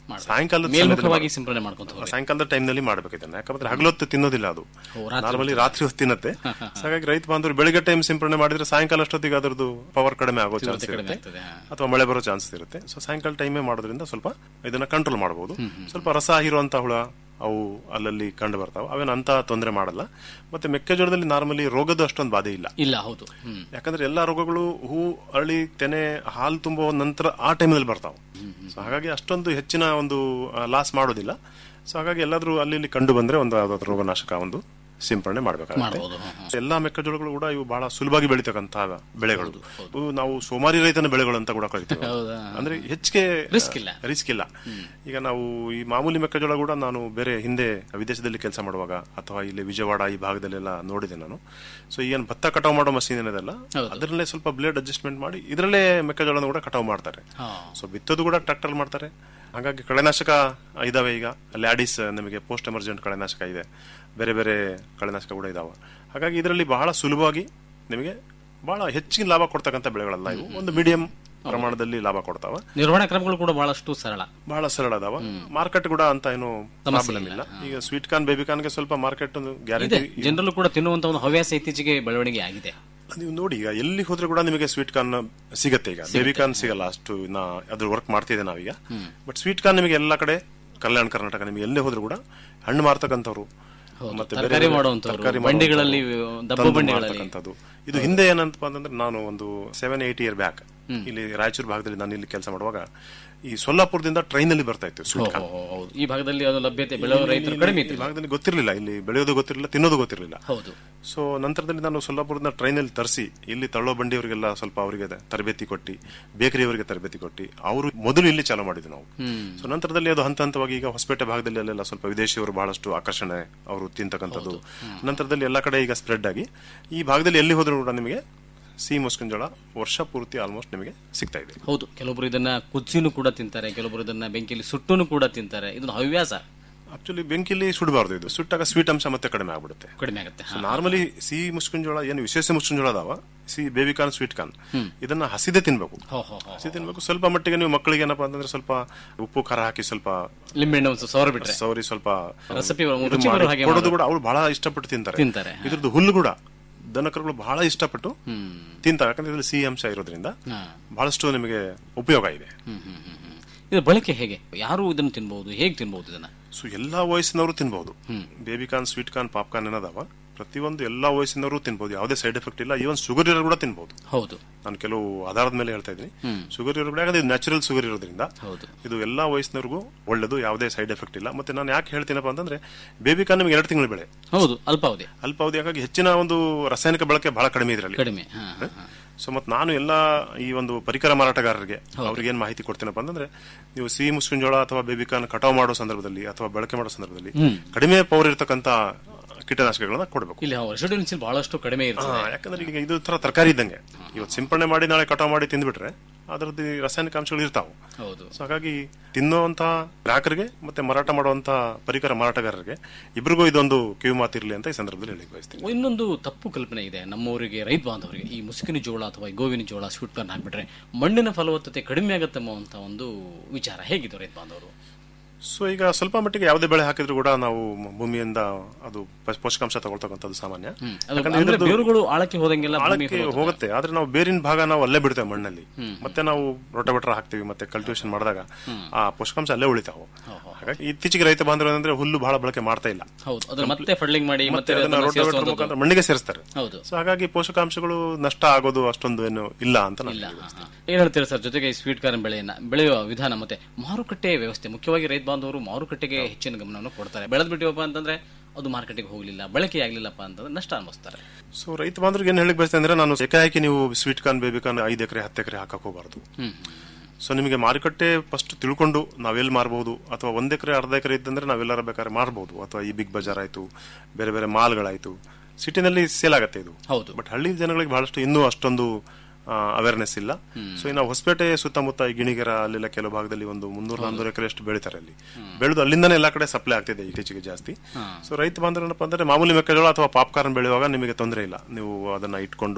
ಸಾಯಂಕಾಲದ ಮೇಲ್ಮುಖವಾಗಿ ಸಮಯದಲ್ಲಿ ಸಿಂಪಡಣೆ ಮಾಡ್ಕೊಂತ ಹೋಗ್ರಿ ಸಾಯಂಕಾಲದ ಟೈಮ್ ನಲ್ಲಿ ಮಾಡ್ಬೇಕು ಇದನ್ನ ಯಾಕಂದ್ರೆ ಹಗಲೊತ್ತು ತಿನ್ನೋದಿಲ್ಲ ಅದು ರಾತ್ರಿ ನಾರ್ಮಲಿ ರಾತ್ರಿ ಹೊತ್ತು ತಿನ್ನತ್ತೆ So ಹಾಗಾಗಿ ರೈತ ಬಾಂಧವರು ಬೆಳಿಗ್ಗೆ ಟೈಮ್ ಸಿಂಪಡಣೆ ಮಾಡಿದ್ರೆ ಸಾಯಂಕಾಲ ಅಷ್ಟೊತ್ತಿಗೆ ಅದರದ್ದು ಪವರ್ ಕಡಿಮೆ ಆಗೋ ಚಾನ್ಸ್ ಕಡಿಮೆ ಇರುತ್ತೆ ಆಗ್ತದೆ, ಹಾ. ಅಥವಾ ಮಳೆ ಬರೋ ಚಾನ್ಸಸ್ ಇರುತ್ತೆ ಸೊ ಸಾಯಂಕಾಲ ಟೈಮೇ ಮಾಡೋದ್ರಿಂದ ಸ್ವಲ್ಪ ಇದನ್ನ ಕಂಟ್ರೋಲ್ ಮಾಡಬಹುದು ಸ್ವಲ್ಪ ರಸ ಹೀರುವಂತ ಹುಳ ಅವು ಅಲ್ಲಲ್ಲಿ ಕಂಡು ಬರ್ತಾವ ಅವೇನು ಅಂತ ತೊಂದರೆ ಮಾಡಲ್ಲ ಮತ್ತೆ ಮೆಕ್ಕೆಜೋಳದಲ್ಲಿ ನಾರ್ಮಲಿ ರೋಗದ ಅಷ್ಟೊಂದು ಬಾಧೆ ಇಲ್ಲ ಇಲ್ಲ ಹೌದು ಹ್ಮ್ ಯಾಕಂದ್ರೆ ಎಲ್ಲಾ ರೋಗಗಳು ಹೂ ಅರಳಿ ತೆನೆ ಹಾಲು ತುಂಬುವ ನಂತರ ಆ ಟೈಮಲ್ಲಿ ಬರ್ತಾವ ಸೊ ಹಾಗಾಗಿ ಅಷ್ಟೊಂದು ಹೆಚ್ಚಿನ ಒಂದು ಲಾಸ್ ಮಾಡೋದಿಲ್ಲ ಸೊ ಹಾಗಾಗಿ ಎಲ್ಲಾದ್ರೂ ಅಲ್ಲಿ ಇಲ್ಲಿ ಕಂಡು ಬಂದ್ರೆ ಒಂದು ಯಾವ್ದಾದ್ರು ರೋಗನಾಶಕ ಒಂದು ಸಿಂಪರಣೆ ಮಾಡಬೇಕಾಗುತ್ತೆ ಮಾಡ್ಬೋದು, ಹ್ಮ್, ಹ್ಮ್. ಎಲ್ಲಾ ಮೆಕ್ಕೆಜೋಳಗಳು ಕೂಡ ಇವು ಬಹಳ ಸುಲಭವಾಗಿ ಬೆಳಿತಕ್ಕಂತಹ ಬೆಳೆಗಳು ಇವು ನಾವು ಸೋಮಾರಿ ರೈತನ ಬೆಳೆಗಳು ಅಂತ ಕೂಡ ಕರಿತೀವಿ ಹೌದಾ? ಅಂದ್ರೆ ಹೆಚ್ಚಿಗೆ Risk ಇಲ್ಲ. ರಿಸ್ಕ್ ಇಲ್ಲ ಈಗ ನಾವು ಈ ಮಾಮೂಲಿ ಮೆಕ್ಕೆಜೋಳ ಕೂಡ ನಾನು ಬೇರೆ ಹಿಂದೆ ವಿದೇಶದಲ್ಲಿ ಕೆಲಸ ಮಾಡುವಾಗ ಅಥವಾ ಇಲ್ಲಿ ವಿಜಯವಾಡ ಈ ಭಾಗದಲ್ಲೆಲ್ಲ ನೋಡಿದೆ ನಾನು ಸೊ ಏನು ಭತ್ತ ಕಟಾವು ಮಾಡೋ ಮಷೀನ್ ಏನಿದೆಲ್ಲ ಹೌದು. ಅದರಲ್ಲೇ ಸ್ವಲ್ಪ ಬ್ಲೇಡ್ ಅಡ್ಜಸ್ಟ್ಮೆಂಟ್ ಮಾಡಿ ಇದರಲ್ಲೇ ಮೆಕ್ಕೆಜೋಳನ ಕೂಡ ಕಟಾವು ಮಾಡ್ತಾರೆ ಹಾ. ಸೊ ಬಿತ್ತೋದು ಕೂಡ ಟ್ರಾಕ್ಟರ್ ಮಾಡ್ತಾರೆ ಹಾಗಾಗಿ ಕಳೆನಾಶಕ ಇದಾವೆ ಈಗ ಲ್ಯಾಡಿಸ್ ನಮಗೆ ಪೋಸ್ಟ್ ಎಮರ್ಜೆಂಟ್ ಕಳೆನಾಶಕ ಇದೆ ಬೇರೆ ಬೇರೆ ಕಳೆನಾಶಕ ಕೂಡ ಇದಾವೆ ಹಾಗಾಗಿ ಇದರಲ್ಲಿ ಬಹಳ ಸುಲಭವಾಗಿ ನಿಮಗೆ ಬಹಳ ಹೆಚ್ಚಿನ ಲಾಭ ಕೊಡ್ತಕ್ಕಂಥ ಬೆಳೆಗಳಲ್ಲ ಇವು ಒಂದು ಮೀಡಿಯಂ ಪ್ರಮಾಣದಲ್ಲಿ ಲಾಭ ಕೊಡ್ತಾವ ನಿರ್ವಹಣಾ ಕ್ರಮಗಳು ಕೂಡ ಬಹಳಷ್ಟು ಸರಳ ಬಹಳ ಸರಳ ಅದಾವ ಮಾರ್ಕೆಟ್ ಕೂಡ ಅಂತ ಏನು ಪ್ರಾಬ್ಲಮ್ ಇಲ್ಲ ಈಗ ಸ್ವೀಟ್ ಕಾರ್ನ್ ಬೇಬಿ ಕಾರ್ನ್ಗೆ ಸ್ವಲ್ಪ ಮಾರ್ಕೆಟ್ ಒಂದು ಇದೆ ಗ್ಯಾರಂಟಿ ಜನರಲ್ಲೂ ಕೂಡ ತಿನ್ನುವಂತ ಒಂದು ಹವ್ಯಾಸ ಇತ್ತೀಚೆಗೆ ಬೆಳವಣಿಗೆ ಆಗಿದೆ ನೀವು ನೋಡಿ ಈಗ ಎಲ್ಲಿ ಹೋದ್ರೆ ಕೂಡ ನಿಮಗೆ ಸ್ವೀಟ್ ಕಾರ್ನ್ ಸಿಗತ್ತೆ ಈಗ ಬೇಬಿ ಕಾರ್ನ್ ಸಿಗಲ್ಲ ಅಷ್ಟು ನಾ ಅದ್ರ ವರ್ಕ್ ಮಾಡ್ತಿದ್ದೆ ನಾವೀಗ ಬಟ್ ಸ್ವೀಟ್ ಕಾರ್ನ್ ನಿಮಗೆ ಎಲ್ಲ ಕಡೆ ಕಲ್ಯಾಣ ಕರ್ನಾಟಕ ನಿಮಗೆ ಎಲ್ಲೇ ಹೋದ್ರು ಕೂಡ ಹಣ್ಣು ಮಾರ್ತಕ್ಕಂಥವ್ರು ಮತ್ತೆ ಬೇರೆ ತರಕಾರಿ ಬೇರೆ ಮಾಡುವಂಥವ್ರು, ತರಕಾರಿ ಬಂಡಿಗಳಲ್ಲಿ, ಮಾಡುವಂಥವ್ರು, ದಬ್ಬ ತಂದು ಬಂಡಿಗಳಲ್ಲಿ. ಮಾರ್ತಕ್ಕಂಥದ್ದು. ಇದು ಹಿಂದೆ ಏನಂತಪ್ಪ ಅಂತಂದ್ರೆ ನಾನು ಒಂದು ಸೆವೆನ್ ಏಟ್ ಇಯರ್ ಬ್ಯಾಕ್ ಇಲ್ಲಿ ರಾಯಚೂರು ಭಾಗದಲ್ಲಿ ನಾನು ಇಲ್ಲಿ ಕೆಲಸ ಮಾಡುವಾಗ ಈ ಸೊಲ್ಲಾಪುರದಿಂದ ಟ್ರೈನ್ ಅಲ್ಲಿ ಬರ್ತಾ ಇತ್ತು ಸ್ವೀಟ್ ಕಾರ್ನ್ ಓ, ಹೌದು ಈ ಭಾಗದಲ್ಲಿ ಅದು ಲಭ್ಯತೆ ಬೆಳೆಯುವ ರೈತರು ಇಲ್ಲಿ- ಕಡಿಮೆ ಈ ಇತ್ತು ಭಾಗದಲ್ಲಿ ಗೊತ್ತಿರಲಿಲ್ಲ ಇಲ್ಲಿ ಬೆಳೆಯೋದು ಗೊತ್ತಿರಲಿಲ್ಲ ತಿನ್ನೋದು ಗೊತ್ತಿರಲಿಲ್ಲ ಹೌದು ಸೊ ನಂತರದಲ್ಲಿ ನಾನು ಸೊಲ್ಲಾಪುರದ ಟ್ರೈನಲ್ಲಿ ತರಿಸಿ ಇಲ್ಲಿ ತಳ್ಳೋ ಬಂಡಿಯವರಿಗೆಲ್ಲ ಸ್ವಲ್ಪ ಅವರಿಗೆ ತರಬೇತಿ ಕೊಟ್ಟು ಬೇಕರಿಯವರಿಗೆ ತರಬೇತಿ ಕೊಟ್ಟು ಅವರು ಮೊದಲು ಇಲ್ಲಿ ಚಾಲೂ ಮಾಡಿದ್ವಿ ನಾವು ಸೊ ನಂತರದಲ್ಲಿ ಅದು ಹಂತ ಹಂತವಾಗಿ ಈಗ ಹೊಸಪೇಟೆ ಭಾಗದಲ್ಲಿ ಅಲ್ಲೆಲ್ಲ ಸ್ವಲ್ಪ ವಿದೇಶಿಯವರು ಬಹಳಷ್ಟು ಆಕರ್ಷಣೆ ಅವರು ತಿಂತಕ್ಕಂಥದ್ದು ನಂತರದಲ್ಲಿ ಎಲ್ಲ ಕಡೆ ಈಗ ಸ್ಪ್ರೆಡ್ ಆಗಿ ಈ ಭಾಗದಲ್ಲಿ ಎಲ್ಲಿ ಹೋದ್ರೂ ಕೂಡ ನಿಮಗೆ ಸಿಹಿ ಮುಸ್ಕಿನ ಜೋಳ ವರ್ಷ ಪೂರ್ತಿ ಆಲ್ಮೋಸ್ಟ್ ನಿಮಗೆ ಸಿಗ್ತಾ ಇದೆ ಹೌದು ಕೆಲವೊಬ್ರು ಇದನ್ನ ಕುದಿಸಿನೂ ಕೂಡ ತಿಂತಾರೆ ಕೆಲವೊಬ್ರು ಇದನ್ನ ಬೆಂಕಿಯಲ್ಲಿ ಸುಟ್ಟುನು ಕೂಡ ತಿಂತಾರೆ ಇದೊಂದು ಹವ್ಯಾಸ ಆಕ್ಚುಲಿ ಬೆಂಕಿಲಿ ಸುಡಬಾರ್ದು ಇದು ಸುಟ್ಟಾಗ ಸ್ವೀಟ್ ಅಂಶ ಮತ್ತೆ ಕಡಿಮೆ ಆಗ್ಬಿಡುತ್ತೆ ಕಡಿಮೆ ಆಗುತ್ತೆ ಸೊ ನಾರ್ಮಲಿ ಸಿಹಿ ಮುಸ್ಕಿನ ಜೋಳ ಏನು ವಿಶೇಷ ಮುಸ್ಕಿನ ಜೋಳ ಅದಾವ ಸಿಹಿ ಬೇಬಿ ಕಾರ್ನ್ ಸ್ವೀಟ್ ಕಾರ್ನ್ ಇದನ್ನ ಹಸಿದೆ ತಿನ್ಬೇಕು ಹೋ ಹೋ ಹೋ ಹಸಿ ತಿನ್ಬೇಕು ಸ್ವಲ್ಪ ಮಟ್ಟಿಗೆ ನೀವು ಮಕ್ಕಳಿಗೆ ಏನಪ್ಪಾ ಅಂತಂದ್ರೆ ಸ್ವಲ್ಪ ಉಪ್ಪು ಖಾರ ಹಾಕಿ ಸ್ವಲ್ಪ ಲಿಂಬೆಹಣ್ಣು ಒಂದು ಸವರ ಬಿಟ್ರೆ ಸೌರಿ ಸ್ವಲ್ಪ ರೆಸಿಪಿ ಇದು ರುಚಿ ಮಾಡಿ ಬರೋ ಹಾಗೆ ಕೊಡೋದು ಮಾಡೋದು. ಕೂಡ ಅವ್ರು ಬಹಳ ಇಷ್ಟಪಟ್ಟು ತಿಂತಾರೆ ತಿಂತಾರೆ, ಹಾ. ಇದ್ರದ್ದು ಹುಲ್ಲು ಕೂಡ ದನಕರುಗಳು ಬಹಳ ಇಷ್ಟಪಟ್ಟು ತಿಂತಾರೆ ಯಾಕಂದ್ರೆ ಇದ್ರಲ್ಲಿ ಸಿಹಿ ಅಂಶ ಇರೋದ್ರಿಂದ ಹಾ. ಬಹಳಷ್ಟು ನಿಮಗೆ ಉಪಯೋಗ ಇದೆ ಹ್ಮ್ ಹ್ಮ್ ಹ್ಮ್ ಹ್ಮ್. ಇದು ಬಳಕೆ ಹೇಗೆ ಯಾರು ಇದನ್ನು ತಿನ್ಬಹುದು ಹೇಗೆ ತಿನ್ಬಹುದು ಇದನ್ನ ಸೊ ಎಲ್ಲಾ ವಯಸ್ಸಿನವರು ತಿನ್ಬಹುದು baby corn sweet corn popcorn ಏನದಾವ ಪ್ರತಿಯೊಂದು ಎಲ್ಲಾ ವಯಸ್ಸಿನವರು ತಿನ್ಬಹುದು ಯಾವುದೇ ಸೈಡ್ ಎಫೆಕ್ಟ್ ಇಲ್ಲ ಈವನ್ ಶುಗರ್ ಇರೋರು ಕೂಡ ತಿನ್ಬಹುದು ಹೌದು ನಾನು ಕೆಲವು ಆಧಾರದ ಮೇಲೆ ಹೇಳ್ತಾ ಇದ್ದೀನಿ ಶುಗರ್ ಇರೋ ಯಾಕಂದ್ರೆ ಇದು ನ್ಯಾಚುರಲ್ ಶುಗರ್ ಇರೋದ್ರಿಂದ ಹೌದು. ಇದು ಎಲ್ಲಾ ವಯಸ್ಸಿನವ್ರಿಗೂ ಒಳ್ಳೇದು ಯಾವುದೇ ಸೈಡ್ ಎಫೆಕ್ಟ್ ಇಲ್ಲ ಮತ್ತೆ ನಾನು ಯಾಕೆ ಹೇಳ್ತೀನಪ್ಪ ಅಂತಂದ್ರೆ ಬೇಬಿ ಕಾರ್ನ್ ನಿಮಗೆ ಎರಡು ತಿಂಗಳ ಬೆಳೆ ಹೌದು ಅಲ್ಪಾವಧಿ ಅಲ್ಪಾವಧಿ ಹಾಗಾಗಿ ಹೆಚ್ಚಿನ ಒಂದು ರಾಸಾಯನಿಕ ಬಳಕೆ ಬಹಳ ಕಡಿಮೆ ಇದರಲ್ಲಿ ಕಡಿಮೆ ಹಾ, ಹಾ, ಹಾ. ಸೊ ಮತ್ತೆ ನಾನು ಎಲ್ಲ ಈ ಒಂದು ಪರಿಕರ ಮಾರಾಟಗಾರರಿಗೆ ಅವ್ರಿಗೆ ಏನ್ ಮಾಹಿತಿ ಕೊಡ್ತೀನಪ್ಪ ಅಂತಂದ್ರೆ ನೀವು ಸಿಹಿ ಮುಸ್ಕಿನ ಜೋಳ ಅಥವಾ ಬೇಬಿಕಾನ್ ಕಟಾವ್ ಮಾಡೋ ಸಂದರ್ಭದಲ್ಲಿ ಅಥವಾ ಬಳಕೆ ಮಾಡೋ ಸಂದರ್ಭದಲ್ಲಿ ಕಡಿಮೆ ಪವರ್ ಇರತಕ್ಕಂತ ಕೀಟನಾಶಕಗಳನ್ನ ಕೊಡಬೇಕು ಇಲ್ಲಿ ರೆಸಿಡೆನ್ಸಿ ಬಹಳಷ್ಟು ಕಡಿಮೆ ಇರ್ತದೆ ಯಾಕಂದ್ರೆ ಈಗ ಇದು ತರ ತರಕಾರಿ ಇದ್ದಂಗೆ ಇವತ್ತು ಸಿಂಪಡಣೆ ಮಾಡಿ ನಾಳೆ ಕಟಾವ್ ಮಾಡಿ ತಿಂದ್ಬಿಟ್ರೆ ಅದರದ್ದು ಈ ರಾಸಾಯನಿಕ ಅಂಶಗಳು ಇರ್ತಾವೆ ಹೌದು ಸೊ ಹಾಗಾಗಿ ತಿನ್ನುವಂತ ಗ್ರಾಹಕರಿಗೆ ಮತ್ತೆ ಮಾರಾಟ ಮಾಡುವಂತ ಪರಿಕರ ಮಾರಾಟಗಾರರಿಗೆ ಇಬ್ರಿಗೂ ಇದೊಂದು ಕಿವಿ ಮಾತಿರ್ಲಿ ಅಂತ ಈ ಸಂದರ್ಭದಲ್ಲಿ ಹೇಳಿ ಬಯಸ್ತೀನಿ ಇನ್ನೊಂದು ತಪ್ಪು ಕಲ್ಪನೆ ಇದೆ ನಮ್ಮವರಿಗೆ ರೈತ ಬಾಂಧವರಿಗೆ ಈ ಮುಸುಕಿನ ಜೋಳ ಅಥವಾ ಈ ಗೋವಿನ ಜೋಳ ಸ್ವೀಟ್ ಕಾರ್ನ್ ಹಾಕ್ಬಿಟ್ರೆ ಮಣ್ಣಿನ ಫಲವತ್ತತೆ ಕಡಿಮೆ ಆಗುತ್ತೆ ಅಂತ ಒಂದು ವಿಚಾರ ಹೇಗಿದ್ದು ರೈತ ಬಾಂಧವರು ಸೊ ಈಗ ಸ್ವಲ್ಪ ಮಟ್ಟಿಗೆ ಯಾವುದೇ ಬೆಳೆ ಹಾಕಿದ್ರು ಕೂಡ ನಾವು ಭೂಮಿಯಿಂದ ಅದು ಪ- ಪೋಷಕಾಂಶ ತಗೊಳ್ತಕ್ಕಂಥದ್ದು ಸಾಮಾನ್ಯ ಅದು ಯಾಕಂದ್ರೆ ಅಂದ್ರೆ ಇದ್ರದ್ದು ಬೇರುಗಳು ಆಳಕ್ಕೆ ಹೋದಂಗೆಲ್ಲ ಭೂಮಿ ಆಳಕ್ಕೆ ಫಲವತ್ತತೆ- ಹೋಗುತ್ತೆ ಆದ್ರೆ ನಾವು ಬೇರಿನ ಭಾಗ ನಾವು ಅಲ್ಲೇ ಬಿಡ್ತೇವೆ ಮಣ್ಣಲ್ಲಿ ಮತ್ತೆ ನಾವು ರೋಟೋವೇಟರ್ ಹಾಕ್ತಿವಿ ಮತ್ತೆ ಕಲ್ಟಿವೇಶನ್ ಮಾಡಿದಾಗ ಆ ಪೋಷಕಾಂಶ ಅಲ್ಲೇ ಉಳಿತಾವು ಹಾಗಾಗಿ ಇತ್ತೀಚೆಗೆ ರೈತ ಬಾಂಧವರು ಅಂದ್ರೆ ಹುಲ್ಲು ಬಹಳ ಬಳಕೆ ಮಾಡ್ತಾ ಇಲ್ಲ ಹೌದು ಅದನ್ನ ಮತ್ತೆ ಫಡ್ಲಿಂಗ್ ಮಾಡಿ ಮತ್ತೆ ಮತ್ತೆ ಅದನ್ನ ಅದನ್ನ ರೋಟೋವೇಟರ್ ಸೇರಿಸುವಂಥದ್ದು. ಮುಖಾಂತರ ಮಣ್ಣಿಗೆ ಸೇರಿಸ್ತಾರೆ ಹೌದು ಸೊ ಹಾಗಾಗಿ ಪೋಷಕಾಂಶಗಳು ನಷ್ಟ ಆಗೋದು ಅಷ್ಟೊಂದು ಏನು ಇಲ್ಲ ಅಂತ ನಾನು ಇಲ್ಲ ಹೇಳ್ತೀನಿ. ಹಾ, ಹಾ. ಏನ್ ಹೇಳ್ತೀರಾ ಸರ್ ಜೊತೆಗೆ ಈ ಸ್ವೀಟ್ ಕಾರ್ನ್ ಬೆಳೆಯನ್ನ ಬೆಳೆಯುವ ವಿಧಾನ ಮತ್ತೆ ಮಾರುಕಟ್ಟೆ ವ್ಯವಸ್ಥೆ ಮುಖ್ಯವಾಗಿ ರೈತ ಬಾಂಧವರು ಮಾರುಕಟ್ಟೆಗೆ ಹೆಚ್ಚಿನ ಗಮನವನ್ನು ಕೊಡ್ತಾರೆ ಬೆಳೆದ್ ಬಿಟ್ಟಿವಪ್ಪ ಅಂತಂದ್ರೆ ಅದು ಮಾರ್ಕೆಟ್ಗೆ ಹೋಗ್ಲಿಲ್ಲ ಬಳಕೆ ಆಗ್ಲಿಲ್ಲಪ್ಪ ಅಂತಂದ್ರೆ ನಷ್ಟ ಅನ್ಭವಿಸ್ತಾರೆ ಸೊ ರೈತ ಬಾಂಧವ್ರಿಗೆ ಏನ್ ಹೇಳಕ್ ಬಯಸ್ತೇನೆ ಅಂದ್ರೆ ನಾನು ಏಕಾಏಕಿ ನೀವು ಸ್ವೀಟ್ ಕಾರ್ನ್ ಬೇಬಿ ಕಾರ್ನ್ ಐದು ಎಕರೆ ಹತ್ತು ಎಕರೆ ಹಾಕಕ್ ಹೋಗಬಾರ್ದು ಹ್ಮ್ ಸೊ ನಿಮಗೆ ಮಾರುಕಟ್ಟೆ ಫಸ್ಟ್ ತಿಳ್ಕೊಂಡು ನಾವೆಲ್ಲಿ ಮಾರಬಹುದು ಅಥವಾ ಒಂದ್ ಎಕರೆ ಅರ್ಧ ಎಕರೆ ಇದ್ದಂದ್ರೆ ನಾವೆಲ್ಲರ ಬೇಕಾದ್ರೆ ಮಾರಬಹುದು ಅಥವಾ ಈ ಬಿಗ್ ಬಜಾರ್ ಆಯ್ತು ಬೇರೆ ಬೇರೆ ಮಾಲ್ಗಳಾಯ್ತು ಸಿಟಿನಲ್ಲಿ ಸೇಲ್ ಆಗತ್ತೆ ಇದು ಹೌದು. ಬಟ್ ಹಳ್ಳಿ ಜನಗಳಿಗೆ ಬಹಳಷ್ಟು ಇನ್ನೂ ಅಷ್ಟೊಂದು ಅವೇರ್ನೆಸ್ ಇಲ್ಲ ಸೊ ಇನ್ನು ಹೊಸಪೇಟೆ ಸುತ್ತಮುತ್ತ ಈ ಗಿಣಿಗೆರ ಅಲ್ಲೆಲ್ಲ ಕೆಲವು ಭಾಗದಲ್ಲಿ ಒಂದು ಮುನ್ನೂರ ನಾನ್ನೂರು ಎಕರೆ ಅಷ್ಟು ಬೆಳಿತಾರೆ ಅಲ್ಲಿ ಬೆಳೆದು ಅಲ್ಲಿಂದಾನೇ ಎಲ್ಲಾ ಕಡೆ ಸಪ್ಲೈ ಆಗ್ತಿದೆ ಇತ್ತೀಚೆಗೆ ಜಾಸ್ತಿ ಸೊ ರೈತ ಬಾಂಧವರಪ್ಪ ಅಂದ್ರೆ ಮಾಮೂಲಿ ಮೆಕ್ಕೆಜೋಳ ಅಥವಾ ಪಾಪ್ಕಾರ್ನ್ ಬೆಳೆಯುವಾಗ ನಿಮಗೆ ತೊಂದರೆ ಇಲ್ಲ ನೀವು ಅದನ್ನ ಇಟ್ಕೊಂಡು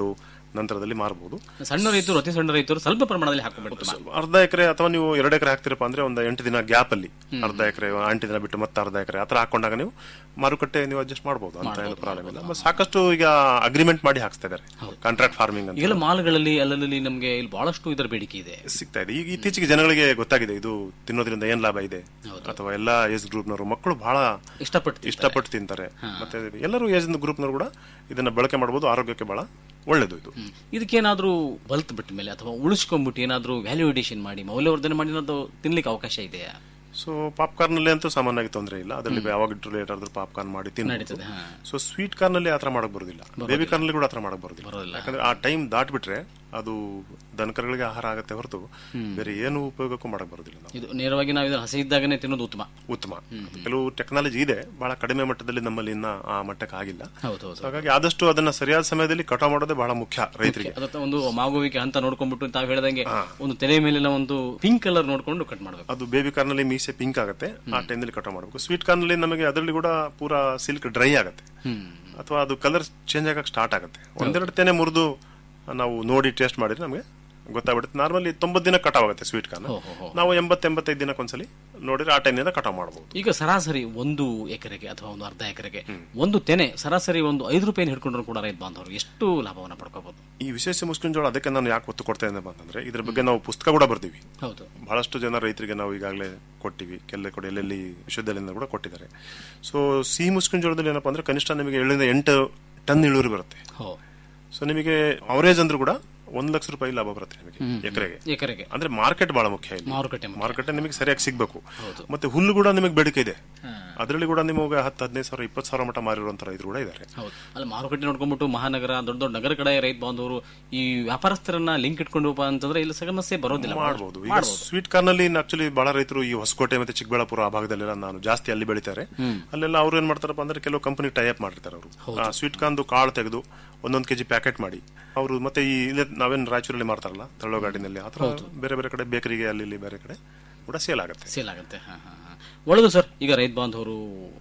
ನಂತರದಲ್ಲಿ ಮಾರಬಹುದು ಸಣ್ಣ ರೈತರು ಅತಿ ಸಣ್ಣ ರೈತರು ಸ್ವಲ್ಪ ಪ್ರಮಾಣದಲ್ಲಿ ಹಾಕಬೇಕು ಸ್ವಲ್ಪ ಅರ್ಧ ಎಕರೆ ಅಥವಾ ನೀವು ಎರಡು ಎಕರೆ ಹಾಕ್ತಿರಪ್ಪ ಅಂದ್ರೆ ಒಂದು ಎಂಟು ದಿನ ಗ್ಯಾಪ್ ಅಲ್ಲಿ ಅರ್ಧ ಎಕರೆ ಎಂಟು ದಿನ ಬಿಟ್ಟು ಮತ್ತೆ ಅರ್ಧ ಎಕರೆ ಆತರ ಹಾಕೊಂಡಾಗ ನೀವು ಮಾರುಕಟ್ಟೆ ನೀವು ಅಡ್ಜಸ್ಟ್ ಮಾಡಬಹುದು ಅಂತ ಏನು ಪ್ರಾಬ್ಲಮ್ ಇಲ್ಲ ಮತ್ತೆ ಸಾಕಷ್ಟು ಈಗ ಅಗ್ರಿಮೆಂಟ್ ಮಾಡಿ ಹಾಕ್ಸ್ತಾ ಇದ್ದಾರೆ ಕಾಂಟ್ರಾಕ್ಟ್ ಫಾರ್ಮಿಂಗ್ ಅಂತ ಈಗೆಲ್ಲ ಮಾಲ್ಗಳಲ್ಲಿ ಅಲ್ಲಲ್ಲಿ ನಮಗೆ ಇಲ್ಲಿ ಬಹಳಷ್ಟು ಇದರ ಬೇಡಿಕೆ ಇದೆ ಸಿಗ್ತಾ ಇದೆ ಈಗ ಇತ್ತೀಚೆಗೆ ಜನಗಳಿಗೆ ಗೊತ್ತಾಗಿದೆ ಇದು ತಿನ್ನೋದ್ರಿಂದ ಏನ್ ಲಾಭ ಇದೆ ಅಥವಾ ಎಲ್ಲಾ ಏಜ್ ಗ್ರೂಪ್ನವರು ಮಕ್ಕಳು ಬಹಳ ಇಷ್ಟಪಟ್ಟು ತಿಂತಾರೆ. ಇಷ್ಟಪಟ್ಟು ತಿಂತಾರೆ ಮತ್ತೆ ಎಲ್ಲರೂ ಏಜ್ ಗ್ರೂಪ್ನವರು ಕೂಡ ಇದನ್ನ ಬಳಕೆ ಮಾಡಬಹುದು ಆರೋಗ್ಯಕ್ಕೆ ಬಹಳ ಒಳ್ಳೇದು ಇದು ಹ್ಮ್. ಇದಕ್ಕೇನಾದ್ರೂ ಬಲ್ತ್ ಬಿಟ್ಟ ಮೇಲೆ ಅಥವಾ ಉಳಿಸ್ಕೊಂಡ್ಬಿಟ್ಟು ಏನಾದ್ರೂ ವ್ಯಾಲ್ಯೂಡೇಷನ್ ಮಾಡಿ ಮೌಲ್ಯವರ್ಧನೆ ಮಾಡಿ ಏನಾದ್ರು ತಿನ್ಲಿಕ್ಕೆ ಅವಕಾಶ ಇದೆಯಾ ಸೊ ಪಾಪ್ಕಾರ್ನ್ ನಲ್ಲಿ ಅಂತೂ ಸಾಮಾನ್ಯವಾಗಿ ತೊಂದರೆ ಇಲ್ಲ ಅದರಲ್ಲಿ ಯಾವಾಗ ಲೇಟ್ ಆದ್ರೂ ಪಾಪ್ಕಾರ್ನ್ ಮಾಡಿ ತಿನ್ನಬಹುದು ನಡೀತದೆ ಹಾ ಸೊ ಸ್ವೀಟ್ ಕಾರ್ನ್ ನಲ್ಲಿ ಆತರ ಮಾಡಕ್ ಬರೋದಿಲ್ಲ ಬೇಬಿ ಕಾರ್ನ್ ನಲ್ಲಿ ಕೂಡ ಆತರ ಮಾಡಕ್ ಬರೋದಿಲ್ಲ ಯಾಕಂದ್ರೆ ಆ ಟೈಮ್ ದಾಟ್ಬಿಟ್ರೆ ಅದು ದನಕರುಗಳಿಗೆ ಆಹಾರ ಆಗತ್ತೆ ಹೊರತು ಬೇರೆ ಏನು ಉಪಯೋಗಕ್ಕೂ ಮಾಡಕ್ ಬರೋದಿಲ್ಲ ನಾವು ಇದು ನೇರವಾಗಿ ನಾವು ಇದನ್ನ ಹಸಿ ಇದ್ದಾಗನೇ ತಿನ್ನೋದು ಉತ್ತಮ ಉತ್ತಮ ಅದು ಕೆಲವು ಟೆಕ್ನಾಲಜಿ ಇದೆ ಬಹಳ ಕಡಿಮೆ ಮಟ್ಟದಲ್ಲಿ ನಮ್ಮಲ್ಲಿ ಇನ್ನ ಆ ಮಟ್ಟಕ್ಕೆ ಆಗಿಲ್ಲ ಹೌದು ಹೌದು So ಹಾಗಾಗಿ ಆದಷ್ಟು ಅದನ್ನ ಸರಿಯಾದ ಸಮಯದಲ್ಲಿ ಕಟಾವ್ ಮಾಡೋದೇ ಬಹಳ ಮುಖ್ಯ ರೈತರಿಗೆ ಅದತ್ತ ಒಂದು ಮಾಗುವಿಕೆ ಹಂತ ನೋಡ್ಕೊಂಡ್ಬಿಟ್ಟು ತಾವು ಹೇಳ್ದಂಗೆ ಒಂದು ತೆನೆ ಮೇಲಿನ ಒಂದು ಪಿಂಕ್ ಕಲರ್ ನೋಡ್ಕೊಂಡು ಕಟ್ ಮಾಡ್ಬೇಕು ಅದು ಬೇಬಿ ಕಾರ್ನ್ ನಲ್ಲಿ ಮೀಸೆ ಪಿಂಕ್ ಆಗುತ್ತೆ ಆ ಟೈಮ್ನಲ್ಲಿ ಕಟಾವ್ ಮಾಡಬೇಕು ಸ್ವೀಟ್ ಕಾರ್ನ್ ನಲ್ಲಿ ನಮಗೆ ಅದರಲ್ಲಿ ಕೂಡ ಪೂರಾ ಸಿಲ್ಕ್ ಡ್ರೈ ಆಗುತ್ತೆ ಅಥವಾ ಅದು ಕಲರ್ ಚೇಂಜ್ ಆಗಕ್ಕೆ ಸ್ಟಾರ್ಟ್ ಆಗುತ್ತೆ ಒಂದೆರಡು ತೆನೆ ಮುರಿದು ನಾವು ನೋಡಿ ಟೇಸ್ಟ್ ಮಾಡಿದ್ರೆ ನಮಗೆ ಗೊತ್ತಾಗ್ಬಿಡುತ್ತೆ ನಾರ್ಮಲಿ ತೊಂಬತ್ತು ದಿನ ಕಟಾವ್ ಆಗುತ್ತೆ ಸ್ವೀಟ್ ಕಾರ್ನ್ ನಾವು ಎಂಬತ್ತು ಎಂಬತ್ತೈದು ದಿನಕ್ಕೆ ಒಂದ್ಸಲಿ ನೋಡಿದ್ರೆ ಆ ಟೈಮ್ನಿಂದ ಕಟಾವ್ ಮಾಡಬಹುದು ಈಗ ಸರಾಸರಿ ಒಂದು ಎಕರೆಗೆ ಅಥವಾ ಒಂದು ಅರ್ಧ ಎಕರೆಗೆ ಒಂದು ತೆನೆ ಸರಾಸರಿ ಒಂದು ಐದು ರೂಪಾಯಿ ಹಿಡ್ಕೊಂಡ್ರು ಕೂಡ ರೈತ ಬಾಂಧವರು ಎಷ್ಟು ಲಾಭವನ್ನ ಪಡ್ಕೋಬಹುದು ಈ ವಿಶೇಷ ಮುಸ್ಲಿಂ ಜೋಳ ಅದಕ್ಕೆ ನಾನು ಯಾಕೆ ಒತ್ತು ಕೊಡ್ತಾ ಇದ್ದೆ ಅಂತಂದ್ರೆ ಇದ್ರ ಬಗ್ಗೆ ನಾವು ಪುಸ್ತಕ ಕೂಡ ಬರ್ತೀವಿ ಹೌದು ಬಹಳಷ್ಟು ಜನ ರೈತರಿಗೆ ನಾವು ಈಗಾಗಲೇ ಕೊಟ್ಟಿವಿ ಕೆಲ ಕೂಡ ಎಲ್ಲೆಲ್ಲಿ ವಿಶ್ವವಿದ್ಯಾಲಯದಿಂದ ಕೂಡ ಕೊಟ್ಟಿದ್ದಾರೆ ಸೊ ಸಿಹಿ ಮುಸ್ಕಿನ ಜೋಳದಲ್ಲಿ ಏನಪ್ಪಾ ಅಂದ್ರೆ ಕನಿಷ್ಠ ನಿಮಗೆ ಏಳರಿಂದ ಎಂಟು ಟನ್ ಇಳುವರಿ ಬರುತ್ತೆ ಹೋ ಸೊ ನಿಮಗೆ ಅವರೇಜ್ ಅಂದ್ರೂ ಕೂಡ ಒಂದ್ ಲಕ್ಷ ರೂಪಾಯಿ ಲಾಭ ಬರುತ್ತೆ ನಿಮಗೆ ಎಕರೆಗೆ ಎಕರೆಗೆ ಅಂದ್ರೆ ಮಾರ್ಕೆಟ್ ಬಹಳ ಮುಖ್ಯ ಇಲ್ಲಿ ಮಾರುಕಟ್ಟೆ ಮುಖ್ಯ. ಮಾರುಕಟ್ಟೆ ನಿಮಗೆ ಸರಿಯಾಗಿ ಸಿಗ್ಬೇಕು ಮತ್ತೆ ಹುಲ್ಲು ಕೂಡ ನಿಮಗೆ ಬೇಡಿಕೆ ಇದೆ ಅದರಲ್ಲಿ ಕೂಡ ನಿಮಗೆ ಹತ್ತು ಹದಿನೈದು ಸಾವಿರ ಇಪ್ಪತ್ತು ಸಾವಿರ ಮಟ್ಟ ಮಾರಿರುವಂತ ರೈತರು ಕೂಡ ಇದ್ದಾರೆ ಹೌದು ಅಲ್ಲಿ ಮಾರುಕಟ್ಟೆ ನೋಡ್ಕೊಂಡ್ಬಿಟ್ಟು ಮಹಾನಗರ ದೊಡ್ಡ ದೊಡ್ಡ ನಗರ ಕಡೆ ರೈತ ಬಾಂಧವರು ಈ ವ್ಯಾಪಾರಸ್ಥರನ್ನ ಲಿಂಕ್ ಇಟ್ಕೊಂಡು ಅಂತಂದ್ರೆ ಇಲ್ಲಿ ಸಮಸ್ಯೆ ಬರೋದಿಲ್ಲ ಮಾಡಬಹುದು ಈಗ ಸ್ವೀಟ್ ಕಾರ್ನ್ ಅಲ್ಲಿ ಆಕ್ಚುಲಿ ಬಹಳ ರೈತರು ಈ ಹೊಸಕೋಟೆ ಮತ್ತೆ ಚಿಕ್ಕಬಳ್ಳಾಪುರ ಆ ಭಾಗದಲ್ಲೆಲ್ಲ ನಾನು ಜಾಸ್ತಿ ಅಲ್ಲಿ ಬೆಳಿತಾರೆ ಅಲ್ಲೆಲ್ಲ ಅವ್ರು ಏನ್ ಮಾಡ್ತಾರಪ್ಪ ಅಂದ್ರೆ ಕೆಲವು ಕಂಪನಿ ಟೈಅಪ್ ಮಾಡಿರ್ತಾರೆ ಅವರು ಸ್ವೀಟ್ ಕಾರ್ನ್ದು ಕಾಳು ತೆಗೆದು ಒಂದೊಂದು ಕೆಜಿ ಪ್ಯಾಕೆಟ್ ಮಾಡಿ ಅವರು ಮತ್ತೆ ಈ ಇಲ್ಲೇ ನಾವೇನ್ ರಾಯಚೂರಲ್ಲಿ ಮಾರ್ತಾರಲ್ಲ ತಳ್ಳೋಗಾಡಿನಲ್ಲಿ ಆತರ ಬೇರೆ ಬೇರೆ ಕಡೆ ಬೇಕರಿಗೆ ಅಲ್ಲಿ ಇಲ್ಲಿ ಬೇರೆ ಕಡೆ ಕೂಡ ಸೇಲ್ ಆಗುತ್ತೆ ಸೇಲ್ ಆಗುತ್ತೆ ಹಾ ಹಾ ಹಾ ಒಳ್ಳೆದು ಸರ್ ಈಗ ರೈತ ಬಾಂಧವರು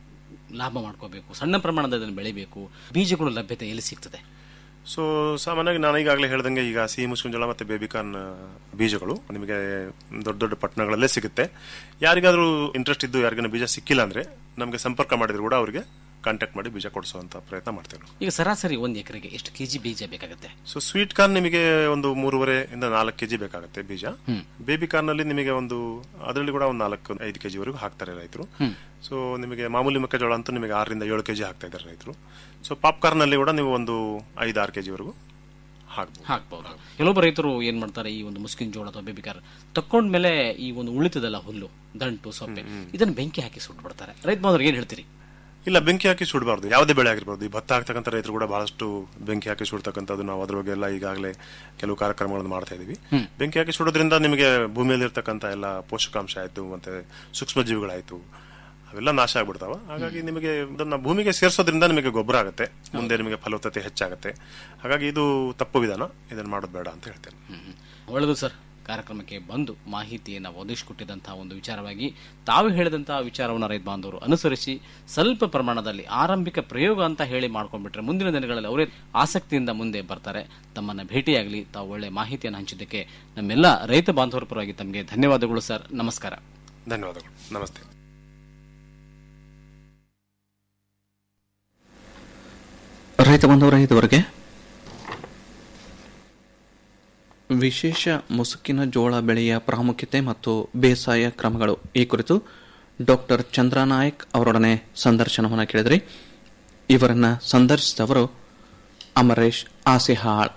ಲಾಭ ಮಾಡ್ಕೋಬೇಕು ಸಣ್ಣ ಪ್ರಮಾಣದ ಅದನ್ನು ಬೆಳಿಬೇಕು ಬೀಜಗಳು ಲಭ್ಯತೆ ಎಲ್ಲಿ ಸಿಗ್ತದೆ ಸೊ ಸಾಮಾನ್ಯವಾಗಿ ನಾನು ಈಗಾಗಲೇ ಹೇಳ್ದಂಗೆ ಈಗ ಸಿಹಿ ಮುಸ್ಕುಂಜಳ ಮತ್ತೆ ಬೇಬಿಕಾರ್ನ್ ಬೀಜಗಳು ನಿಮಗೆ ದೊಡ್ಡ ದೊಡ್ಡ ಪಟ್ಟಣಗಳಲ್ಲೇ ಸಿಗುತ್ತೆ ಯಾರಿಗಾದ್ರೂ ಇಂಟ್ರೆಸ್ಟ್ ಇದ್ದು ಯಾರಿಗಾನ ಬೀಜ ಸಿಕ್ಕಿಲ್ಲ ಅಂದ್ರೆ ನಮಗೆ ಸಂಪರ್ಕ ಮಾಡಿದ್ರು ಕೂಡ ಅವರಿಗೆ ಕಾಂಟ್ಯಾಕ್ಟ್ ಮಾಡಿ ಬೀಜ ಕೊಡಿಸುವಂತ ಪ್ರಯತ್ನ ಮಾಡ್ತೇವೆ ನಾವು ಈಗ ಸರಾಸರಿ ಒಂದು ಎಕರೆಗೆ ಎಷ್ಟು ಕೆಜಿ ಬೀಜ ಬೇಕಾಗುತ್ತೆ ಸೊ ಸ್ವೀಟ್ ಕಾರ್ನ್ ನಿಮಗೆ ಒಂದು ಮೂರುವರೆ ಇಂದ ನಾಲ್ಕು ಕೆಜಿ ಬೇಕಾಗುತ್ತೆ ಬೀಜ ಬೇಬಿ ಕಾರ್ನ್ ಅಲ್ಲಿ ನಿಮಗೆ ಒಂದು ಅದರಲ್ಲಿ ಕೂಡ ಒಂದು ನಾಲ್ಕು ಐದು ಕೆಜಿ ವರೆಗೂ ಹಾಕ್ತಾರೆ ರೈತರು ಸೊ ನಿಮಗೆ ಮಾಮೂಲಿ ಮೆಕ್ಕೆಜೋಳ ಅಂತೂ ನಿಮಗೆ ಆರರಿಂದ ಏಳು ಕೆಜಿ ಹಾಕ್ತಾ ಇದ್ದಾರೆ ರೈತರು ಸೊ ಪಾಪ್ಕಾರ್ನ್ ಅಲ್ಲಿ ಕೂಡ ನೀವು ಒಂದು ಐದು ಆರು ಕೆಜಿ ವರೆಗೂ ಹಾಕ್ಬೋದು ಹಾಕ್ಬಹುದು ಕೆಲವೊಬ್ಬ ರೈತರು ಏನ್ ಮಾಡ್ತಾರೆ ಈ ಒಂದು ಮುಸ್ಕಿನ್ ಜೋಳ ಅಥವಾ ಬೇಬಿಕಾರ್ ತಕೊಂಡ್ಮೇಲೆ ಈ ಒಂದು ಉಳಿತದಲ್ಲ ಹುಲ್ಲು ದಂಟು ಸೊಪ್ಪೆ ಇದನ್ನ ಬೆಂಕಿ ಹಾಕಿ ಸುಟ್ಟು ಬಿಡ್ತಾರೆ ರೈತ ಬಾಂಧವ್ರಿಗೆ ಏನ್ ಹೇಳ್ತೀರಿ ಇಲ್ಲ ಬೆಂಕಿ ಹಾಕಿ ಸುಡಬಾರ್ದು ಯಾವುದೇ ಬೆಳೆ ಆಗಿರ್ಬೋದು ಈ ಭತ್ತ ಹಾಕ್ತಕ್ಕಂಥ ರೈತರು ಕೂಡ ಬಹಳಷ್ಟು ಬೆಂಕಿ ಹಾಕಿ ಸುಡ್ತಕ್ಕಂಥದ್ದು ನಾವು ಅದ್ರ ಬಗ್ಗೆ ಎಲ್ಲ ಈಗಾಗಲೇ ಕೆಲವು ಕಾರ್ಯಕ್ರಮಗಳನ್ನು ಮಾಡ್ತಾ ಇದೀವಿ ಬೆಂಕಿ ಹಾಕಿ ಸುಡೋದ್ರಿಂದ ನಿಮಗೆ ಭೂಮಿಯಲ್ಲಿ ಇರ್ತಕ್ಕಂಥ ಎಲ್ಲ ಪೋಷಕಾಂಶ ಆಯ್ತು ಮತ್ತೆ ಸೂಕ್ಷ್ಮಜೀವಿಗಳಾಯ್ತು ಅವೆಲ್ಲ ನಾಶ ಆಗ್ಬಿಡ್ತಾವ ಹಾಗಾಗಿ ನಿಮಗೆ ಇದನ್ನ ಭೂಮಿಗೆ ಸೇರಿಸೋದ್ರಿಂದ ನಿಮಗೆ ಗೊಬ್ಬರ ಆಗುತ್ತೆ ಮುಂದೆ ನಿಮಗೆ ಫಲವತ್ತತೆ ಹೆಚ್ಚಾಗುತ್ತೆ ಹಾಗಾಗಿ ಇದು ತಪ್ಪು ವಿಧಾನ ಇದನ್ನ ಮಾಡೋದು ಬೇಡ ಅಂತ ಹೇಳ್ತೇನೆ ಒಳ್ಳೆದು ಸರ್ ಕಾರ್ಯಕ್ರಮಕ್ಕೆ ಬಂದು ಮಾಹಿತಿಯನ್ನು ಒದಗಿಸಿಕೊಟ್ಟಿದಂತಹ ಒಂದು ವಿಚಾರವಾಗಿ ತಾವು ಹೇಳಿದಂತಹ ವಿಚಾರವನ್ನು ರೈತ ಬಾಂಧವರು ಅನುಸರಿಸಿ ಸ್ವಲ್ಪ ಪ್ರಮಾಣದಲ್ಲಿ ಆರಂಭಿಕ ಪ್ರಯೋಗ ಅಂತ ಹೇಳಿ ಮಾಡ್ಕೊಂಡ್ಬಿಟ್ರೆ ಮುಂದಿನ ದಿನಗಳಲ್ಲಿ ಅವರೇ ಆಸಕ್ತಿಯಿಂದ ಮುಂದೆ ಬರ್ತಾರೆ ತಮ್ಮನ್ನ ಭೇಟಿಯಾಗಲಿ ತಾವು ಒಳ್ಳೆ ಮಾಹಿತಿಯನ್ನು ಹಂಚಿದ್ದಕ್ಕೆ ನಮ್ಮೆಲ್ಲ ರೈತ ಬಾಂಧವರ ಪರವಾಗಿ ತಮಗೆ ಧನ್ಯವಾದಗಳು ಸರ್ ನಮಸ್ಕಾರ ಧನ್ಯವಾದಗಳು ನಮಸ್ತೆ ರೈತ ಬಂಧವರ ಇದುವರೆಗೆ ವಿಶೇಷ ಮುಸುಕಿನ ಜೋಳ ಬೆಳೆಯ ಪ್ರಾಮುಖ್ಯತೆ ಮತ್ತು ಬೇಸಾಯ ಕ್ರಮಗಳು ಈ ಕುರಿತು ಡಾಕ್ಟರ್ ಚಂದ್ರನಾಯಕ್ ಅವರೊಡನೆ ಸಂದರ್ಶನವನ್ನು ಕೇಳಿದ್ರಿ ಇವರನ್ನ ಸಂದರ್ಶಿಸಿದವರು ಅಮರೇಶ್ ಆಸಿಹಾಳ್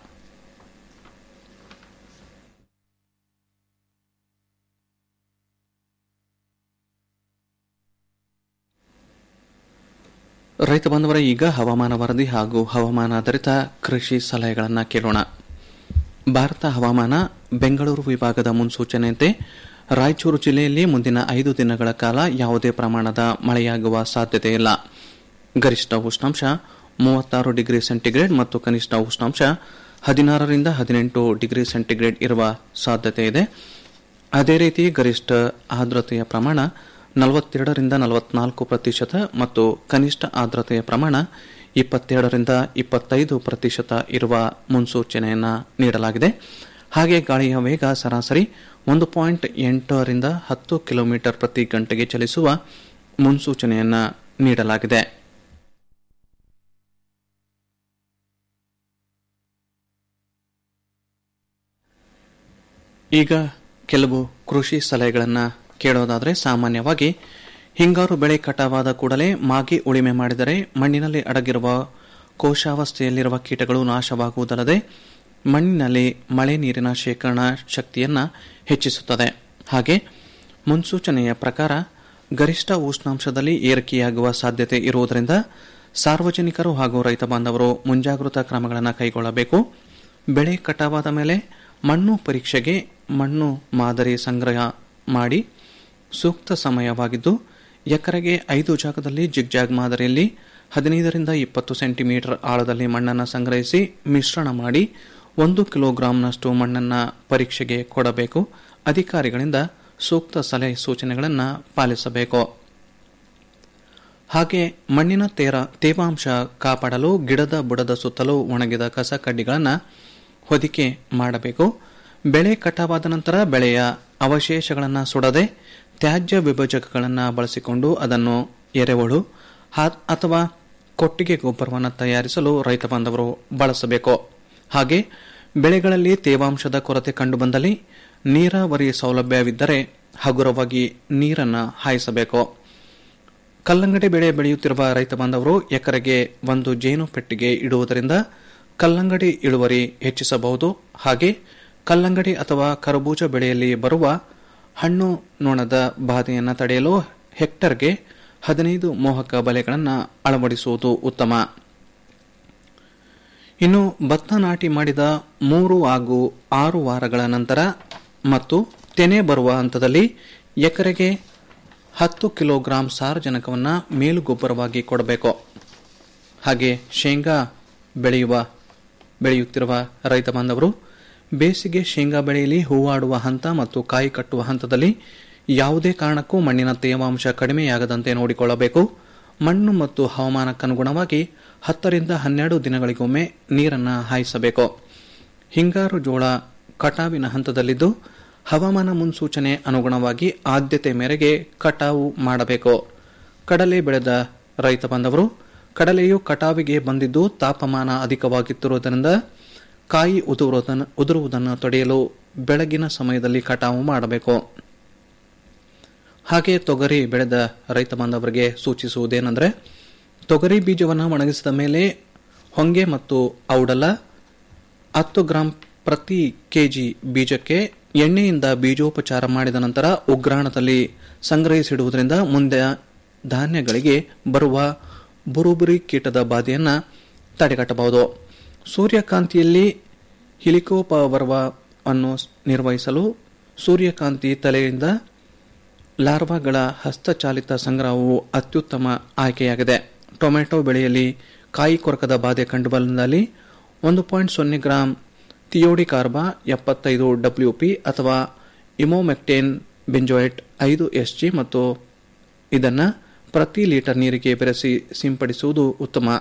ರೈತ ಬಾಂಧವರ ಈಗ ಹವಾಮಾನ ವರದಿ ಹಾಗೂ ಹವಾಮಾನ ಆಧಾರಿತ ಕೃಷಿ ಸಲಹೆಗಳನ್ನು ಕೇಳೋಣ ಭಾರತ ಹವಾಮಾನ ಬೆಂಗಳೂರು ವಿಭಾಗದ ಮುನ್ಸೂಚನೆಯಂತೆ ರಾಯಚೂರು ಜಿಲ್ಲೆಯಲ್ಲಿ ಮುಂದಿನ ಐದು ದಿನಗಳ ಕಾಲ ಯಾವುದೇ ಪ್ರಮಾಣದ ಮಳೆಯಾಗುವ ಸಾಧ್ಯತೆ ಇಲ್ಲ ಗರಿಷ್ಠ ಉಷ್ಣಾಂಶ ಮೂವತ್ತಾರು ಡಿಗ್ರಿ ಸೆಂಟಿಗ್ರೇಡ್ ಮತ್ತು ಕನಿಷ್ಠ ಉಷ್ಣಾಂಶ ಹದಿನಾರರಿಂದ ಹದಿನೆಂಟು ಡಿಗ್ರಿ ಸೆಂಟಿಗ್ರೇಡ್ ಇರುವ ಸಾಧ್ಯತೆ ಇದೆ ಅದೇ ರೀತಿ ಗರಿಷ್ಠ ಆರ್ದ್ರತೆಯ ಪ್ರಮಾಣ ನಲವತ್ತೆರಡರಿಂದ ನಲವತ್ನಾಲ್ಕು ಪ್ರತಿಶತ ಮತ್ತು ಕನಿಷ್ಠ ಆರ್ದ್ರತೆಯ ಪ್ರಮಾಣ ಇಪ್ಪತ್ತೆರಡರಿಂದ ಇಪ್ಪತ್ತೈದು ಪ್ರತಿಶತ ಇರುವ ಮುನ್ಸೂಚನೆಯನ್ನು ನೀಡಲಾಗಿದೆ ಹಾಗೆ ಗಾಳಿಯ ವೇಗ ಸರಾಸರಿ ಒಂದು ಪಾಯಿಂಟ್ ಎಂಟರಿಂದ ಹತ್ತು ಕಿಲೋಮೀಟರ್ ಪ್ರತಿ ಗಂಟೆಗೆ ಚಲಿಸುವ ಮುನ್ಸೂಚನೆಯನ್ನು ನೀಡಲಾಗಿದೆ ಈಗ ಕೆಲವು ಕೃಷಿ ಸಲಹೆಗಳನ್ನು ಕೇಳೋದಾದರೆ ಸಾಮಾನ್ಯವಾಗಿ ಹಿಂಗಾರು ಬೆಳೆ ಕಟಾವಾದ ಕೂಡಲೇ ಮಾಗಿ ಉಳಿಮೆ ಮಾಡಿದರೆ ಮಣ್ಣಿನಲ್ಲಿ ಅಡಗಿರುವ ಕೋಶಾವಸ್ಥೆಯಲ್ಲಿರುವ ಕೀಟಗಳು ನಾಶವಾಗುವುದಲ್ಲದೆ ಮಣ್ಣಿನಲ್ಲಿ ಮಳೆ ನೀರಿನ ಶೇಖರಣಾ ಶಕ್ತಿಯನ್ನು ಹೆಚ್ಚಿಸುತ್ತದೆ ಹಾಗೆ ಮುನ್ಸೂಚನೆಯ ಪ್ರಕಾರ ಗರಿಷ್ಠ ಉಷ್ಣಾಂಶದಲ್ಲಿ ಏರಿಕೆಯಾಗುವ ಸಾಧ್ಯತೆ ಇರುವುದರಿಂದ ಸಾರ್ವಜನಿಕರು ಹಾಗೂ ರೈತ ಬಾಂಧವರು ಮುಂಜಾಗೃತಾ ಕ್ರಮಗಳನ್ನು ಕೈಗೊಳ್ಳಬೇಕು ಬೆಳೆ ಕಟಾವಾದ ಮೇಲೆ ಮಣ್ಣು ಪರೀಕ್ಷೆಗೆ ಮಣ್ಣು ಮಾದರಿ ಸಂಗ್ರಹ ಮಾಡಿ ಸೂಕ್ತ ಸಮಯವಾಗಿದ್ದು ಎಕರೆಗೆ ಐದು ಜಾಗದಲ್ಲಿ ಜಿಗ್ಜಾಗ್ ಮಾದರಿಯಲ್ಲಿ ಹದಿನೈದರಿಂದ ಇಪ್ಪತ್ತು ಸೆಂಟಿಮೀಟರ್ ಆಳದಲ್ಲಿ ಮಣ್ಣನ್ನು ಸಂಗ್ರಹಿಸಿ ಮಿಶ್ರಣ ಮಾಡಿ ಒಂದು ಕಿಲೋಗ್ರಾಂನಷ್ಟು ಮಣ್ಣನ್ನು ಪರೀಕ್ಷೆಗೆ ಕೊಡಬೇಕು ಅಧಿಕಾರಿಗಳಿಂದ ಸೂಕ್ತ ಸಲಹೆ ಸೂಚನೆಗಳನ್ನು ಪಾಲಿಸಬೇಕು ಹಾಗೆ ಮಣ್ಣಿನ ತೇರ ತೇವಾಂಶ ಕಾಪಾಡಲು ಗಿಡದ ಬುಡದ ಸುತ್ತಲೂ ಒಣಗಿದ ಕಸ ಕಡ್ಡಿಗಳನ್ನು ಹೊದಿಕೆ ಮಾಡಬೇಕು ಬೆಳೆ ಕಟಾವಾದ ನಂತರ ಬೆಳೆಯ ಅವಶೇಷಗಳನ್ನು ಸುಡದೆ ತ್ಯಾಜ್ಯ ವಿಭಜಕಗಳನ್ನು ಬಳಸಿಕೊಂಡು ಅದನ್ನು ಎರೆಹುಳು ಹಾ- ಅಥವಾ ಕೊಟ್ಟಿಗೆ ಗೊಬ್ಬರವನ್ನು ತಯಾರಿಸಲು ರೈತ ಬಾಂಧವರು ಬಳಸಬೇಕು ಹಾಗೆ ಬೆಳೆಗಳಲ್ಲಿ ತೇವಾಂಶದ ಕೊರತೆ ಕಂಡುಬಂದಲ್ಲಿ ನೀರಾವರಿ ಸೌಲಭ್ಯವಿದ್ದರೆ ಹಗುರವಾಗಿ ನೀರನ್ನು ಹಾಯಿಸಬೇಕು ಕಲ್ಲಂಗಡಿ ಬೆಳೆ ಬೆಳೆಯುತ್ತಿರುವ ರೈತ ಬಾಂಧವರು ಎಕರೆಗೆ ಒಂದು ಜೇನು ಪೆಟ್ಟಿಗೆ ಇಡುವುದರಿಂದ ಕಲ್ಲಂಗಡಿ ಇಳುವರಿ ಹೆಚ್ಚಿಸಬಹುದು ಹಾಗೆ ಕಲ್ಲಂಗಡಿ ಅಥವಾ ಕರಬೂಜ ಬೆಳೆಯಲ್ಲಿ ಬರುವ ಹಣ್ಣು ನೊಣದ ಬಾಧೆಯನ್ನು ತಡೆಯಲು ಹೆಕ್ಟರ್ಗೆ ಹದಿನೈದು ಮೋಹಕ ಬಲೆಗಳನ್ನು ಅಳವಡಿಸುವುದು ಉತ್ತಮ ಇನ್ನು ಭತ್ತ ನಾಟಿ ಮಾಡಿದ ಮೂರು ಹಾಗೂ ಆರು ವಾರಗಳ ನಂತರ ಮತ್ತು ತೆನೆ ಬರುವ ಹಂತದಲ್ಲಿ ಎಕರೆಗೆ ಹತ್ತು ಕಿಲೋಗ್ರಾಂ ಸಾರಜನಕವನ್ನು ಮೇಲುಗೊಬ್ಬರವಾಗಿ ಕೊಡಬೇಕು ಹಾಗೆ ಶೇಂಗಾ ಬೆಳೆಯುವ ಬೆಳೆಯುತ್ತಿರುವ ರೈತ ಬಾಂಧವರು ಬೇಸಿಗೆ ಶೇಂಗಾ ಬೆಳೆಯಲ್ಲಿ ಹೂವಾಡುವ ಹಂತ ಮತ್ತು ಕಾಯಿ ಕಟ್ಟುವ ಹಂತದಲ್ಲಿ ಯಾವುದೇ ಕಾರಣಕ್ಕೂ ಮಣ್ಣಿನ ತೇವಾಂಶ ಕಡಿಮೆಯಾಗದಂತೆ ನೋಡಿಕೊಳ್ಳಬೇಕು ಮಣ್ಣು ಮತ್ತು ಹವಾಮಾನಕ್ಕನುಗುಣವಾಗಿ ಹತ್ತರಿಂದ ಹನ್ನೆರಡು ದಿನಗಳಿಗೊಮ್ಮೆ ನೀರನ್ನು ಹಾಯಿಸಬೇಕು ಹಿಂಗಾರು ಜೋಳ ಕಟಾವಿನ ಹಂತದಲ್ಲಿದ್ದು ಹವಾಮಾನ ಮುನ್ಸೂಚನೆ ಅನುಗುಣವಾಗಿ ಆದ್ಯತೆ ಮೇರೆಗೆ ಕಟಾವು ಮಾಡಬೇಕು ಕಡಲೆ ಬೆಳೆದ ರೈತ ಬಾಂಧವರು ಕಡಲೆಯು ಕಟಾವಿಗೆ ಬಂದಿದ್ದು ತಾಪಮಾನ ಅಧಿಕವಾಗುತ್ತಿರುವುದರಿಂದ ಕಾಯಿ ಉದುರುವುದನ್ನು ಉದುರುವುದನ್ನು ತಡೆಯಲು ಬೆಳಗಿನ ಸಮಯದಲ್ಲಿ ಕಟಾವು ಮಾಡಬೇಕು ಹಾಗೆ ತೊಗರಿ ಬೆಳೆದ ರೈತ ಬಾಂಧವರಿಗೆ ಸೂಚಿಸುವುದೇನೆಂದರೆ ತೊಗರಿ ಬೀಜವನ್ನು ಒಣಗಿಸಿದ ಮೇಲೆ ಹೊಂಗೆ ಮತ್ತು ಔಡಲ ಹತ್ತು ಗ್ರಾಂ ಪ್ರತಿ ಕೆಜಿ ಬೀಜಕ್ಕೆ ಎಣ್ಣೆಯಿಂದ ಬೀಜೋಪಚಾರ ಮಾಡಿದ ನಂತರ ಉಗ್ರಾಣದಲ್ಲಿ ಸಂಗ್ರಹಿಸಿಡುವುದರಿಂದ ಮುಂದೆ ಧಾನ್ಯಗಳಿಗೆ ಬರುವ ಬುರುಬುರಿ ಕೀಟದ ಬಾಧೆಯನ್ನು ತಡೆಗಟ್ಟಬಹುದು ಸೂರ್ಯಕಾಂತಿಯಲ್ಲಿ ಹಿಲಿಕೋಪರ್ವವನ್ನು ನಿರ್ವಹಿಸಲು ಸೂರ್ಯಕಾಂತಿ ತಲೆಯಿಂದ ಲಾರ್ವಾಗಳ ಹಸ್ತಚಾಲಿತ ಸಂಗ್ರಹವು ಅತ್ಯುತ್ತಮ ಆಯ್ಕೆಯಾಗಿದೆ ಟೊಮೆಟೊ ಬೆಳೆಯಲ್ಲಿ ಕಾಯಿ ಕೊರಕದ ಬಾಧೆ ಕಂಡುಬಂದಲ್ಲಿ ಒಂದು ಪಾಯಿಂಟ್ ಸೊನ್ನೆ ಗ್ರಾಂ ಥಿಯೋಡಿ ಕಾರ್ಬಾ ಎಪ್ಪತ್ತೈದು ಡಬ್ಲ್ಯೂಪಿ ಅಥವಾ ಇಮೋಮೆಕ್ಟೇನ್ ಬೆಂಜೋಯೆಟ್ ಐದು ಎಸ್ಜಿ ಮತ್ತು ಇದನ್ನು ಪ್ರತಿ ಲೀಟರ್ ನೀರಿಗೆ ಬೆರೆಸಿ ಸಿಂಪಡಿಸುವುದು ಉತ್ತಮ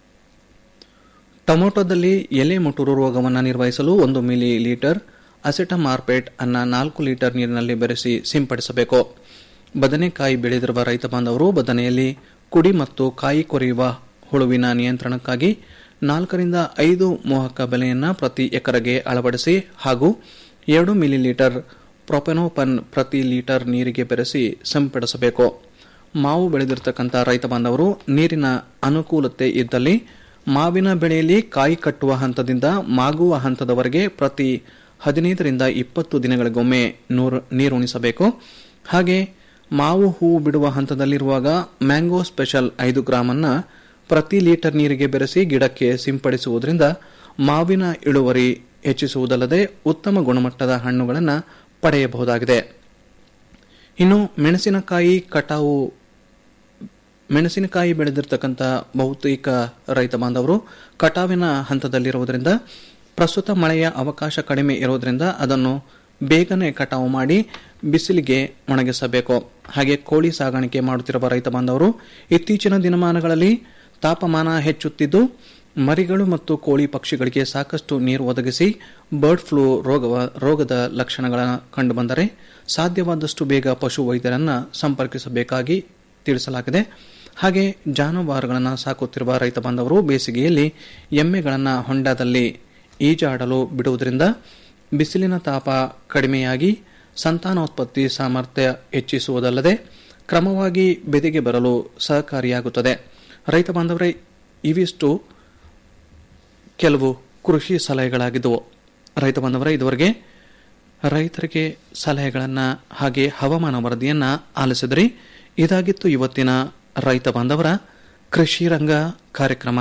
ಟೊಮೊಟೊದಲ್ಲಿ ಎಲೆ ಮುಟುರು ರೋಗವನ್ನು ನಿರ್ವಹಿಸಲು ಒಂದು ಮಿಲಿ ಲೀಟರ್ ಅಸೆಟಮಾರ್ಪೇಟ್ ಅನ್ನ ನಾಲ್ಕು ಲೀಟರ್ ನೀರಿನಲ್ಲಿ ಬೆರೆಸಿ ಸಿಂಪಡಿಸಬೇಕು ಬದನೆಕಾಯಿ ಬೆಳೆದಿರುವ ರೈತ ಬಾಂಧವರು ಬದನೆಯಲ್ಲಿ ಕುಡಿ ಮತ್ತು ಕಾಯಿ ಕೊರೆಯುವ ಹುಳುವಿನ ನಿಯಂತ್ರಣಕ್ಕಾಗಿ ನಾಲ್ಕರಿಂದ ಐದು ಮೋಹಕ ಬೆಲೆಯನ್ನು ಪ್ರತಿ ಎಕರೆಗೆ ಅಳವಡಿಸಿ ಹಾಗೂ ಎರಡು ಮಿಲಿ ಲೀಟರ್ ಪ್ರೊಪೆನೋಪನ್ ಪ್ರತಿ ಲೀಟರ್ ನೀರಿಗೆ ಬೆರೆಸಿ ಸಿಂಪಡಿಸಬೇಕು ಮಾವು ಬೆಳೆದಿರತಕ್ಕಂಥ ರೈತ ಬಾಂಧವರು ನೀರಿನ ಅನುಕೂಲತೆ ಇದ್ದಲ್ಲಿ ಮಾವಿನ ಬೆಳೆಯಲ್ಲಿ ಕಾಯಿ ಕಟ್ಟುವ ಹಂತದಿಂದ ಮಾಗುವ ಹಂತದವರೆಗೆ ಪ್ರತಿ ಹದಿನೈದರಿಂದ ಇಪ್ಪತ್ತು ದಿನಗಳಿಗೊಮ್ಮೆ ನೂರು ನೀರುಣಿಸಬೇಕು ಹಾಗೆ ಮಾವು ಹೂವು ಬಿಡುವ ಹಂತದಲ್ಲಿರುವಾಗ ಮ್ಯಾಂಗೋ ಸ್ಪೆಷಲ್ ಐದು ಗ್ರಾಮ್ ಅನ್ನ ಪ್ರತಿ ಲೀಟರ್ ನೀರಿಗೆ ಬೆರೆಸಿ ಗಿಡಕ್ಕೆ ಸಿಂಪಡಿಸುವುದರಿಂದ ಮಾವಿನ ಇಳುವರಿ ಹೆಚ್ಚಿಸುವುದಲ್ಲದೆ ಉತ್ತಮ ಗುಣಮಟ್ಟದ ಹಣ್ಣುಗಳನ್ನು ಪಡೆಯಬಹುದಾಗಿದೆ ಇನ್ನು ಮೆಣಸಿನಕಾಯಿ ಕಟಾವು ಮೆಣಸಿನಕಾಯಿ ಬೆಳೆದಿರ್ತಕ್ಕಂಥ ಬಹುತೇಕ ರೈತ ಬಾಂಧವರು ಕಟಾವಿನ ಹಂತದಲ್ಲಿರುವುದರಿಂದ ಪ್ರಸ್ತುತ ಮಳೆಯ ಅವಕಾಶ ಕಡಿಮೆ ಇರುವುದರಿಂದ ಅದನ್ನು ಬೇಗನೆ ಕಟಾವು ಮಾಡಿ ಬಿಸಿಲಿಗೆ ಒಣಗಿಸಬೇಕು ಹಾಗೆ ಕೋಳಿ ಸಾಗಾಣಿಕೆ ಮಾಡುತ್ತಿರುವ ರೈತ ಬಾಂಧವರು ಇತ್ತೀಚಿನ ದಿನಮಾನಗಳಲ್ಲಿ ತಾಪಮಾನ ಹೆಚ್ಚುತ್ತಿದ್ದು ಮರಿಗಳು ಮತ್ತು ಕೋಳಿ ಪಕ್ಷಿಗಳಿಗೆ ಸಾಕಷ್ಟು ನೀರು ಒದಗಿಸಿ ಬರ್ಡ್ ಫ್ಲೂ ರೋಗ ರೋಗದ ಲಕ್ಷಣಗಳ ಕಂಡುಬಂದರೆ ಸಾಧ್ಯವಾದಷ್ಟು ಬೇಗ ಪಶು ವೈದ್ಯರನ್ನು ಸಂಪರ್ಕಿಸಬೇಕಾಗಿ ತಿಳಿಸಲಾಗಿದೆ ಹಾಗೆ ಜಾನುವಾರುಗಳನ್ನು ಸಾಕುತ್ತಿರುವ ರೈತ ಬಾಂಧವರು ಬೇಸಿಗೆಯಲ್ಲಿ ಎಮ್ಮೆಗಳನ್ನು ಹೊಂಡದಲ್ಲಿ ಈಜಾಡಲು ಬಿಡುವುದರಿಂದ ಬಿಸಿಲಿನ ತಾಪ ಕಡಿಮೆಯಾಗಿ ಸಂತಾನೋತ್ಪತ್ತಿ ಸಾಮರ್ಥ್ಯ ಹೆಚ್ಚಿಸುವುದಲ್ಲದೆ ಕ್ರಮವಾಗಿ ಬೆದೆಗೆ ಬರಲು ಸಹಕಾರಿಯಾಗುತ್ತದೆ ರೈತ ಬಾಂಧವರೇ ಇವಿಷ್ಟು ಕೆಲವು ಕೃಷಿ ಸಲಹೆಗಳಾಗಿದ್ದವು ರೈತ ಬಾಂಧವರೇ ಇದುವರೆಗೆ ರೈತರಿಗೆ ಸಲಹೆಗಳನ್ನು ಹಾಗೆ ಹವಾಮಾನ ವರದಿಯನ್ನು ಆಲಿಸಿದ್ರಿ ಇದಾಗಿತ್ತು ಇವತ್ತಿನ ರೈತ ಬಾಂಧವರ ಕೃಷಿ ರಂಗ ಕಾರ್ಯಕ್ರಮ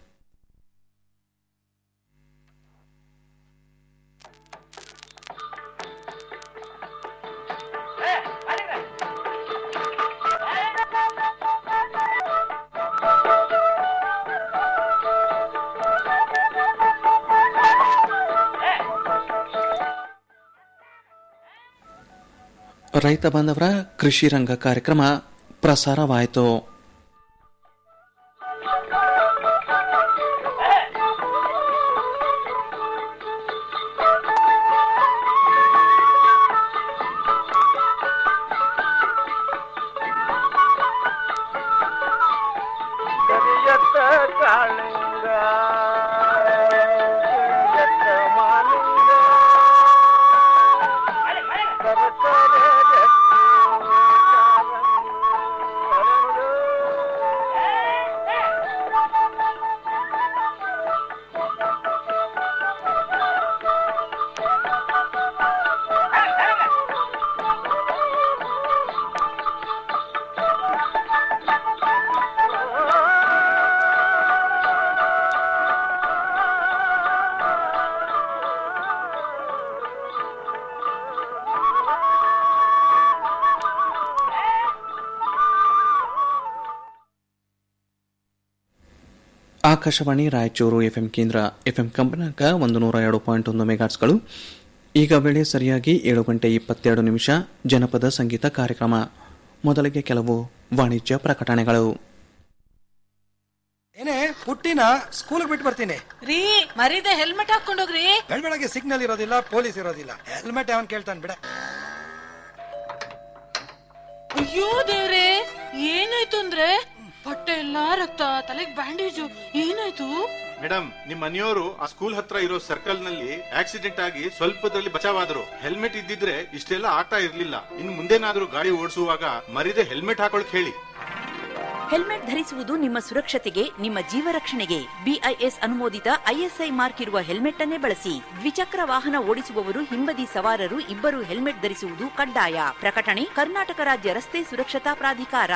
ರೈತ ಬಾಂಧವರ ಕೃಷಿ ರಂಗ ಕಾರ್ಯಕ್ರಮ ಪ್ರಸಾರವಾಯಿತು ಕರಿಯತ್ತ ಕಾಳಿಂಗ ಕರಿಯತ್ತ ಮಾಲಿಂಗ ಕರಕರೆ ಗಟ್ಟಿ ಕಾರಂಗಿ ಹರಳು. ಆಕಾಶವಾಣಿ ರಾಯಚೂರು ಎಫ್ಎಂ ಕೇಂದ್ರ ಎಫ್ಎಂ ಕಂಪನಾಂಕ ಒಂದು ನೂರ ಎರಡು ಪಾಯಿಂಟ್ ಒಂದು ಮೆಗಾಟ್ಸ್ಗಳು ಈಗ ವೇಳೆ ಸರಿಯಾಗಿ ಏಳು ಗಂಟೆ ಇಪ್ಪತ್ತೆರಡು ನಿಮಿಷ ಜನಪದ ಸಂಗೀತ ಕಾರ್ಯಕ್ರಮ ಮೊದಲಿಗೆ ಕೆಲವು ವಾಣಿಜ್ಯ ಪ್ರಕಟಣೆಗಳು ಏನೇ ಪುಟ್ಟಿನ ಸ್ಕೂಲ್ ಬಿಟ್ಟು ಬರ್ತೀನಿ ರೀ ಮರೀದೆ ಹೆಲ್ಮೆಟ್ ಹಾಕೊಂಡೋಗ್ರಿ ಬೆಳಗ್ಗೆ ಸಿಗ್ನಲ್ ಇರೋದಿಲ್ಲ ಪೊಲೀಸ್ ಇರೋದಿಲ್ಲ ಹೆಲ್ಮೆಟ್ ಅವನ್ ಕೇಳ್ತಾನೆ ಬಿಡ ಅಯ್ಯೋ ದೇವ್ರೆ ಏನಾಯ್ತು ಅಂದ್ರೆ ಬಟ್ಟೆ ಎಲ್ಲಾ ರಕ್ತ ತಲೆಗ್ ಬ್ಯಾಂಡೇಜು ಏನಾಯ್ತು ಮೇಡಮ್ ನಿಮ್ ಮನೆಯವರು ಆ ಸ್ಕೂಲ್ ಹತ್ರ ಇರೋ ಸರ್ಕಲ್ ನಲ್ಲಿ ಆಕ್ಸಿಡೆಂಟ್ ಆಗಿ ಸ್ವಲ್ಪದಲ್ಲಿ ಬಚಾವಾದ್ರು ಹೆಲ್ಮೆಟ್ ಇದ್ದಿದ್ರೆ ಇಷ್ಟೆಲ್ಲ ಆಗ್ತಾ ಇರ್ಲಿಲ್ಲ ಇನ್ ಮುಂದೇನಾದ್ರೂ ಗಾಡಿ ಓಡಿಸುವಾಗ ಮರಿದೆ ಹೆಲ್ಮೆಟ್ ಹಾಕೊಳಕ್ ಹೇಳಿ ಹೆಲ್ಮೆಟ್ ಧರಿಸುವುದು ನಿಮ್ಮ ಸುರಕ್ಷತೆಗೆ ನಿಮ್ಮ ಜೀವ ರಕ್ಷಣೆಗೆ ಬಿಐಎಸ್ ಅನುಮೋದಿತ ಐಎಸ್ಐ ಮಾರ್ಕ್ ಇರುವ ಹೆಲ್ಮೆಟ್ ಅನ್ನೇ ಬಳಸಿ ದ್ವಿಚಕ್ರ ವಾಹನ ಓಡಿಸುವವರು ಹಿಂಬದಿ ಸವಾರರು ಇಬ್ಬರು ಹೆಲ್ಮೆಟ್ ಧರಿಸುವುದು ಕಡ್ಡಾಯ ಪ್ರಕಟಣೆ ಕರ್ನಾಟಕ ರಾಜ್ಯ ರಸ್ತೆ ಸುರಕ್ಷತಾ ಪ್ರಾಧಿಕಾರ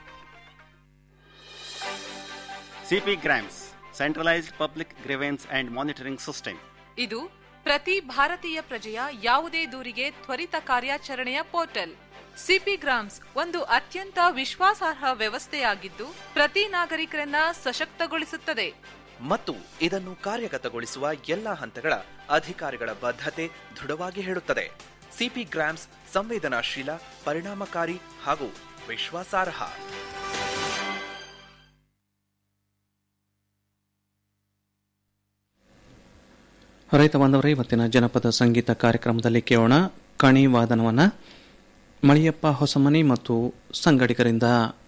CP GRAMS centralised public grievance and monitoring system ಇದು ಪ್ರತಿ ಭಾರತೀಯ ಪ್ರಜೆಯ ಯಾವುದೇ ದೂರಿಗೆ ತ್ವರಿತ ಕಾರ್ಯಾಚರಣೆಯ ಪೋರ್ಟಲ್ ಸಿಪಿ ಗ್ರಾಮ್ಸ್ ಒಂದು ಅತ್ಯಂತ ವಿಶ್ವಾಸಾರ್ಹ ವ್ಯವಸ್ಥೆಯಾಗಿದ್ದು ಪ್ರತಿ ನಾಗರಿಕರನ್ನ ಸಶಕ್ತಗೊಳಿಸುತ್ತದೆ ಮತ್ತು ಇದನ್ನು ಕಾರ್ಯಗತಗೊಳಿಸುವ ಎಲ್ಲಾ ಹಂತಗಳ ಅಧಿಕಾರಿಗಳ ಬದ್ಧತೆ ದೃಢವಾಗಿ ಹೇಳುತ್ತದೆ ಸಿಪಿ ಗ್ರಾಮ್ಸ್ ಸಂವೇದನಾಶೀಲ ಪರಿಣಾಮಕಾರಿ ಹಾಗೂ ವಿಶ್ವಾಸಾರ್ಹ ರೈತ ಬಾಂಧವರೇ ಇವತ್ತಿನ ಜನಪದ ಸಂಗೀತ ಕಾರ್ಯಕ್ರಮದಲ್ಲಿ ಕೇಳೋಣ ಕಣಿ ವಾದನವನ್ನ ಮಳಿಯಪ್ಪ ಹೊಸಮನಿ ಮತ್ತು ಸಂಗಡಿಗರಿಂದ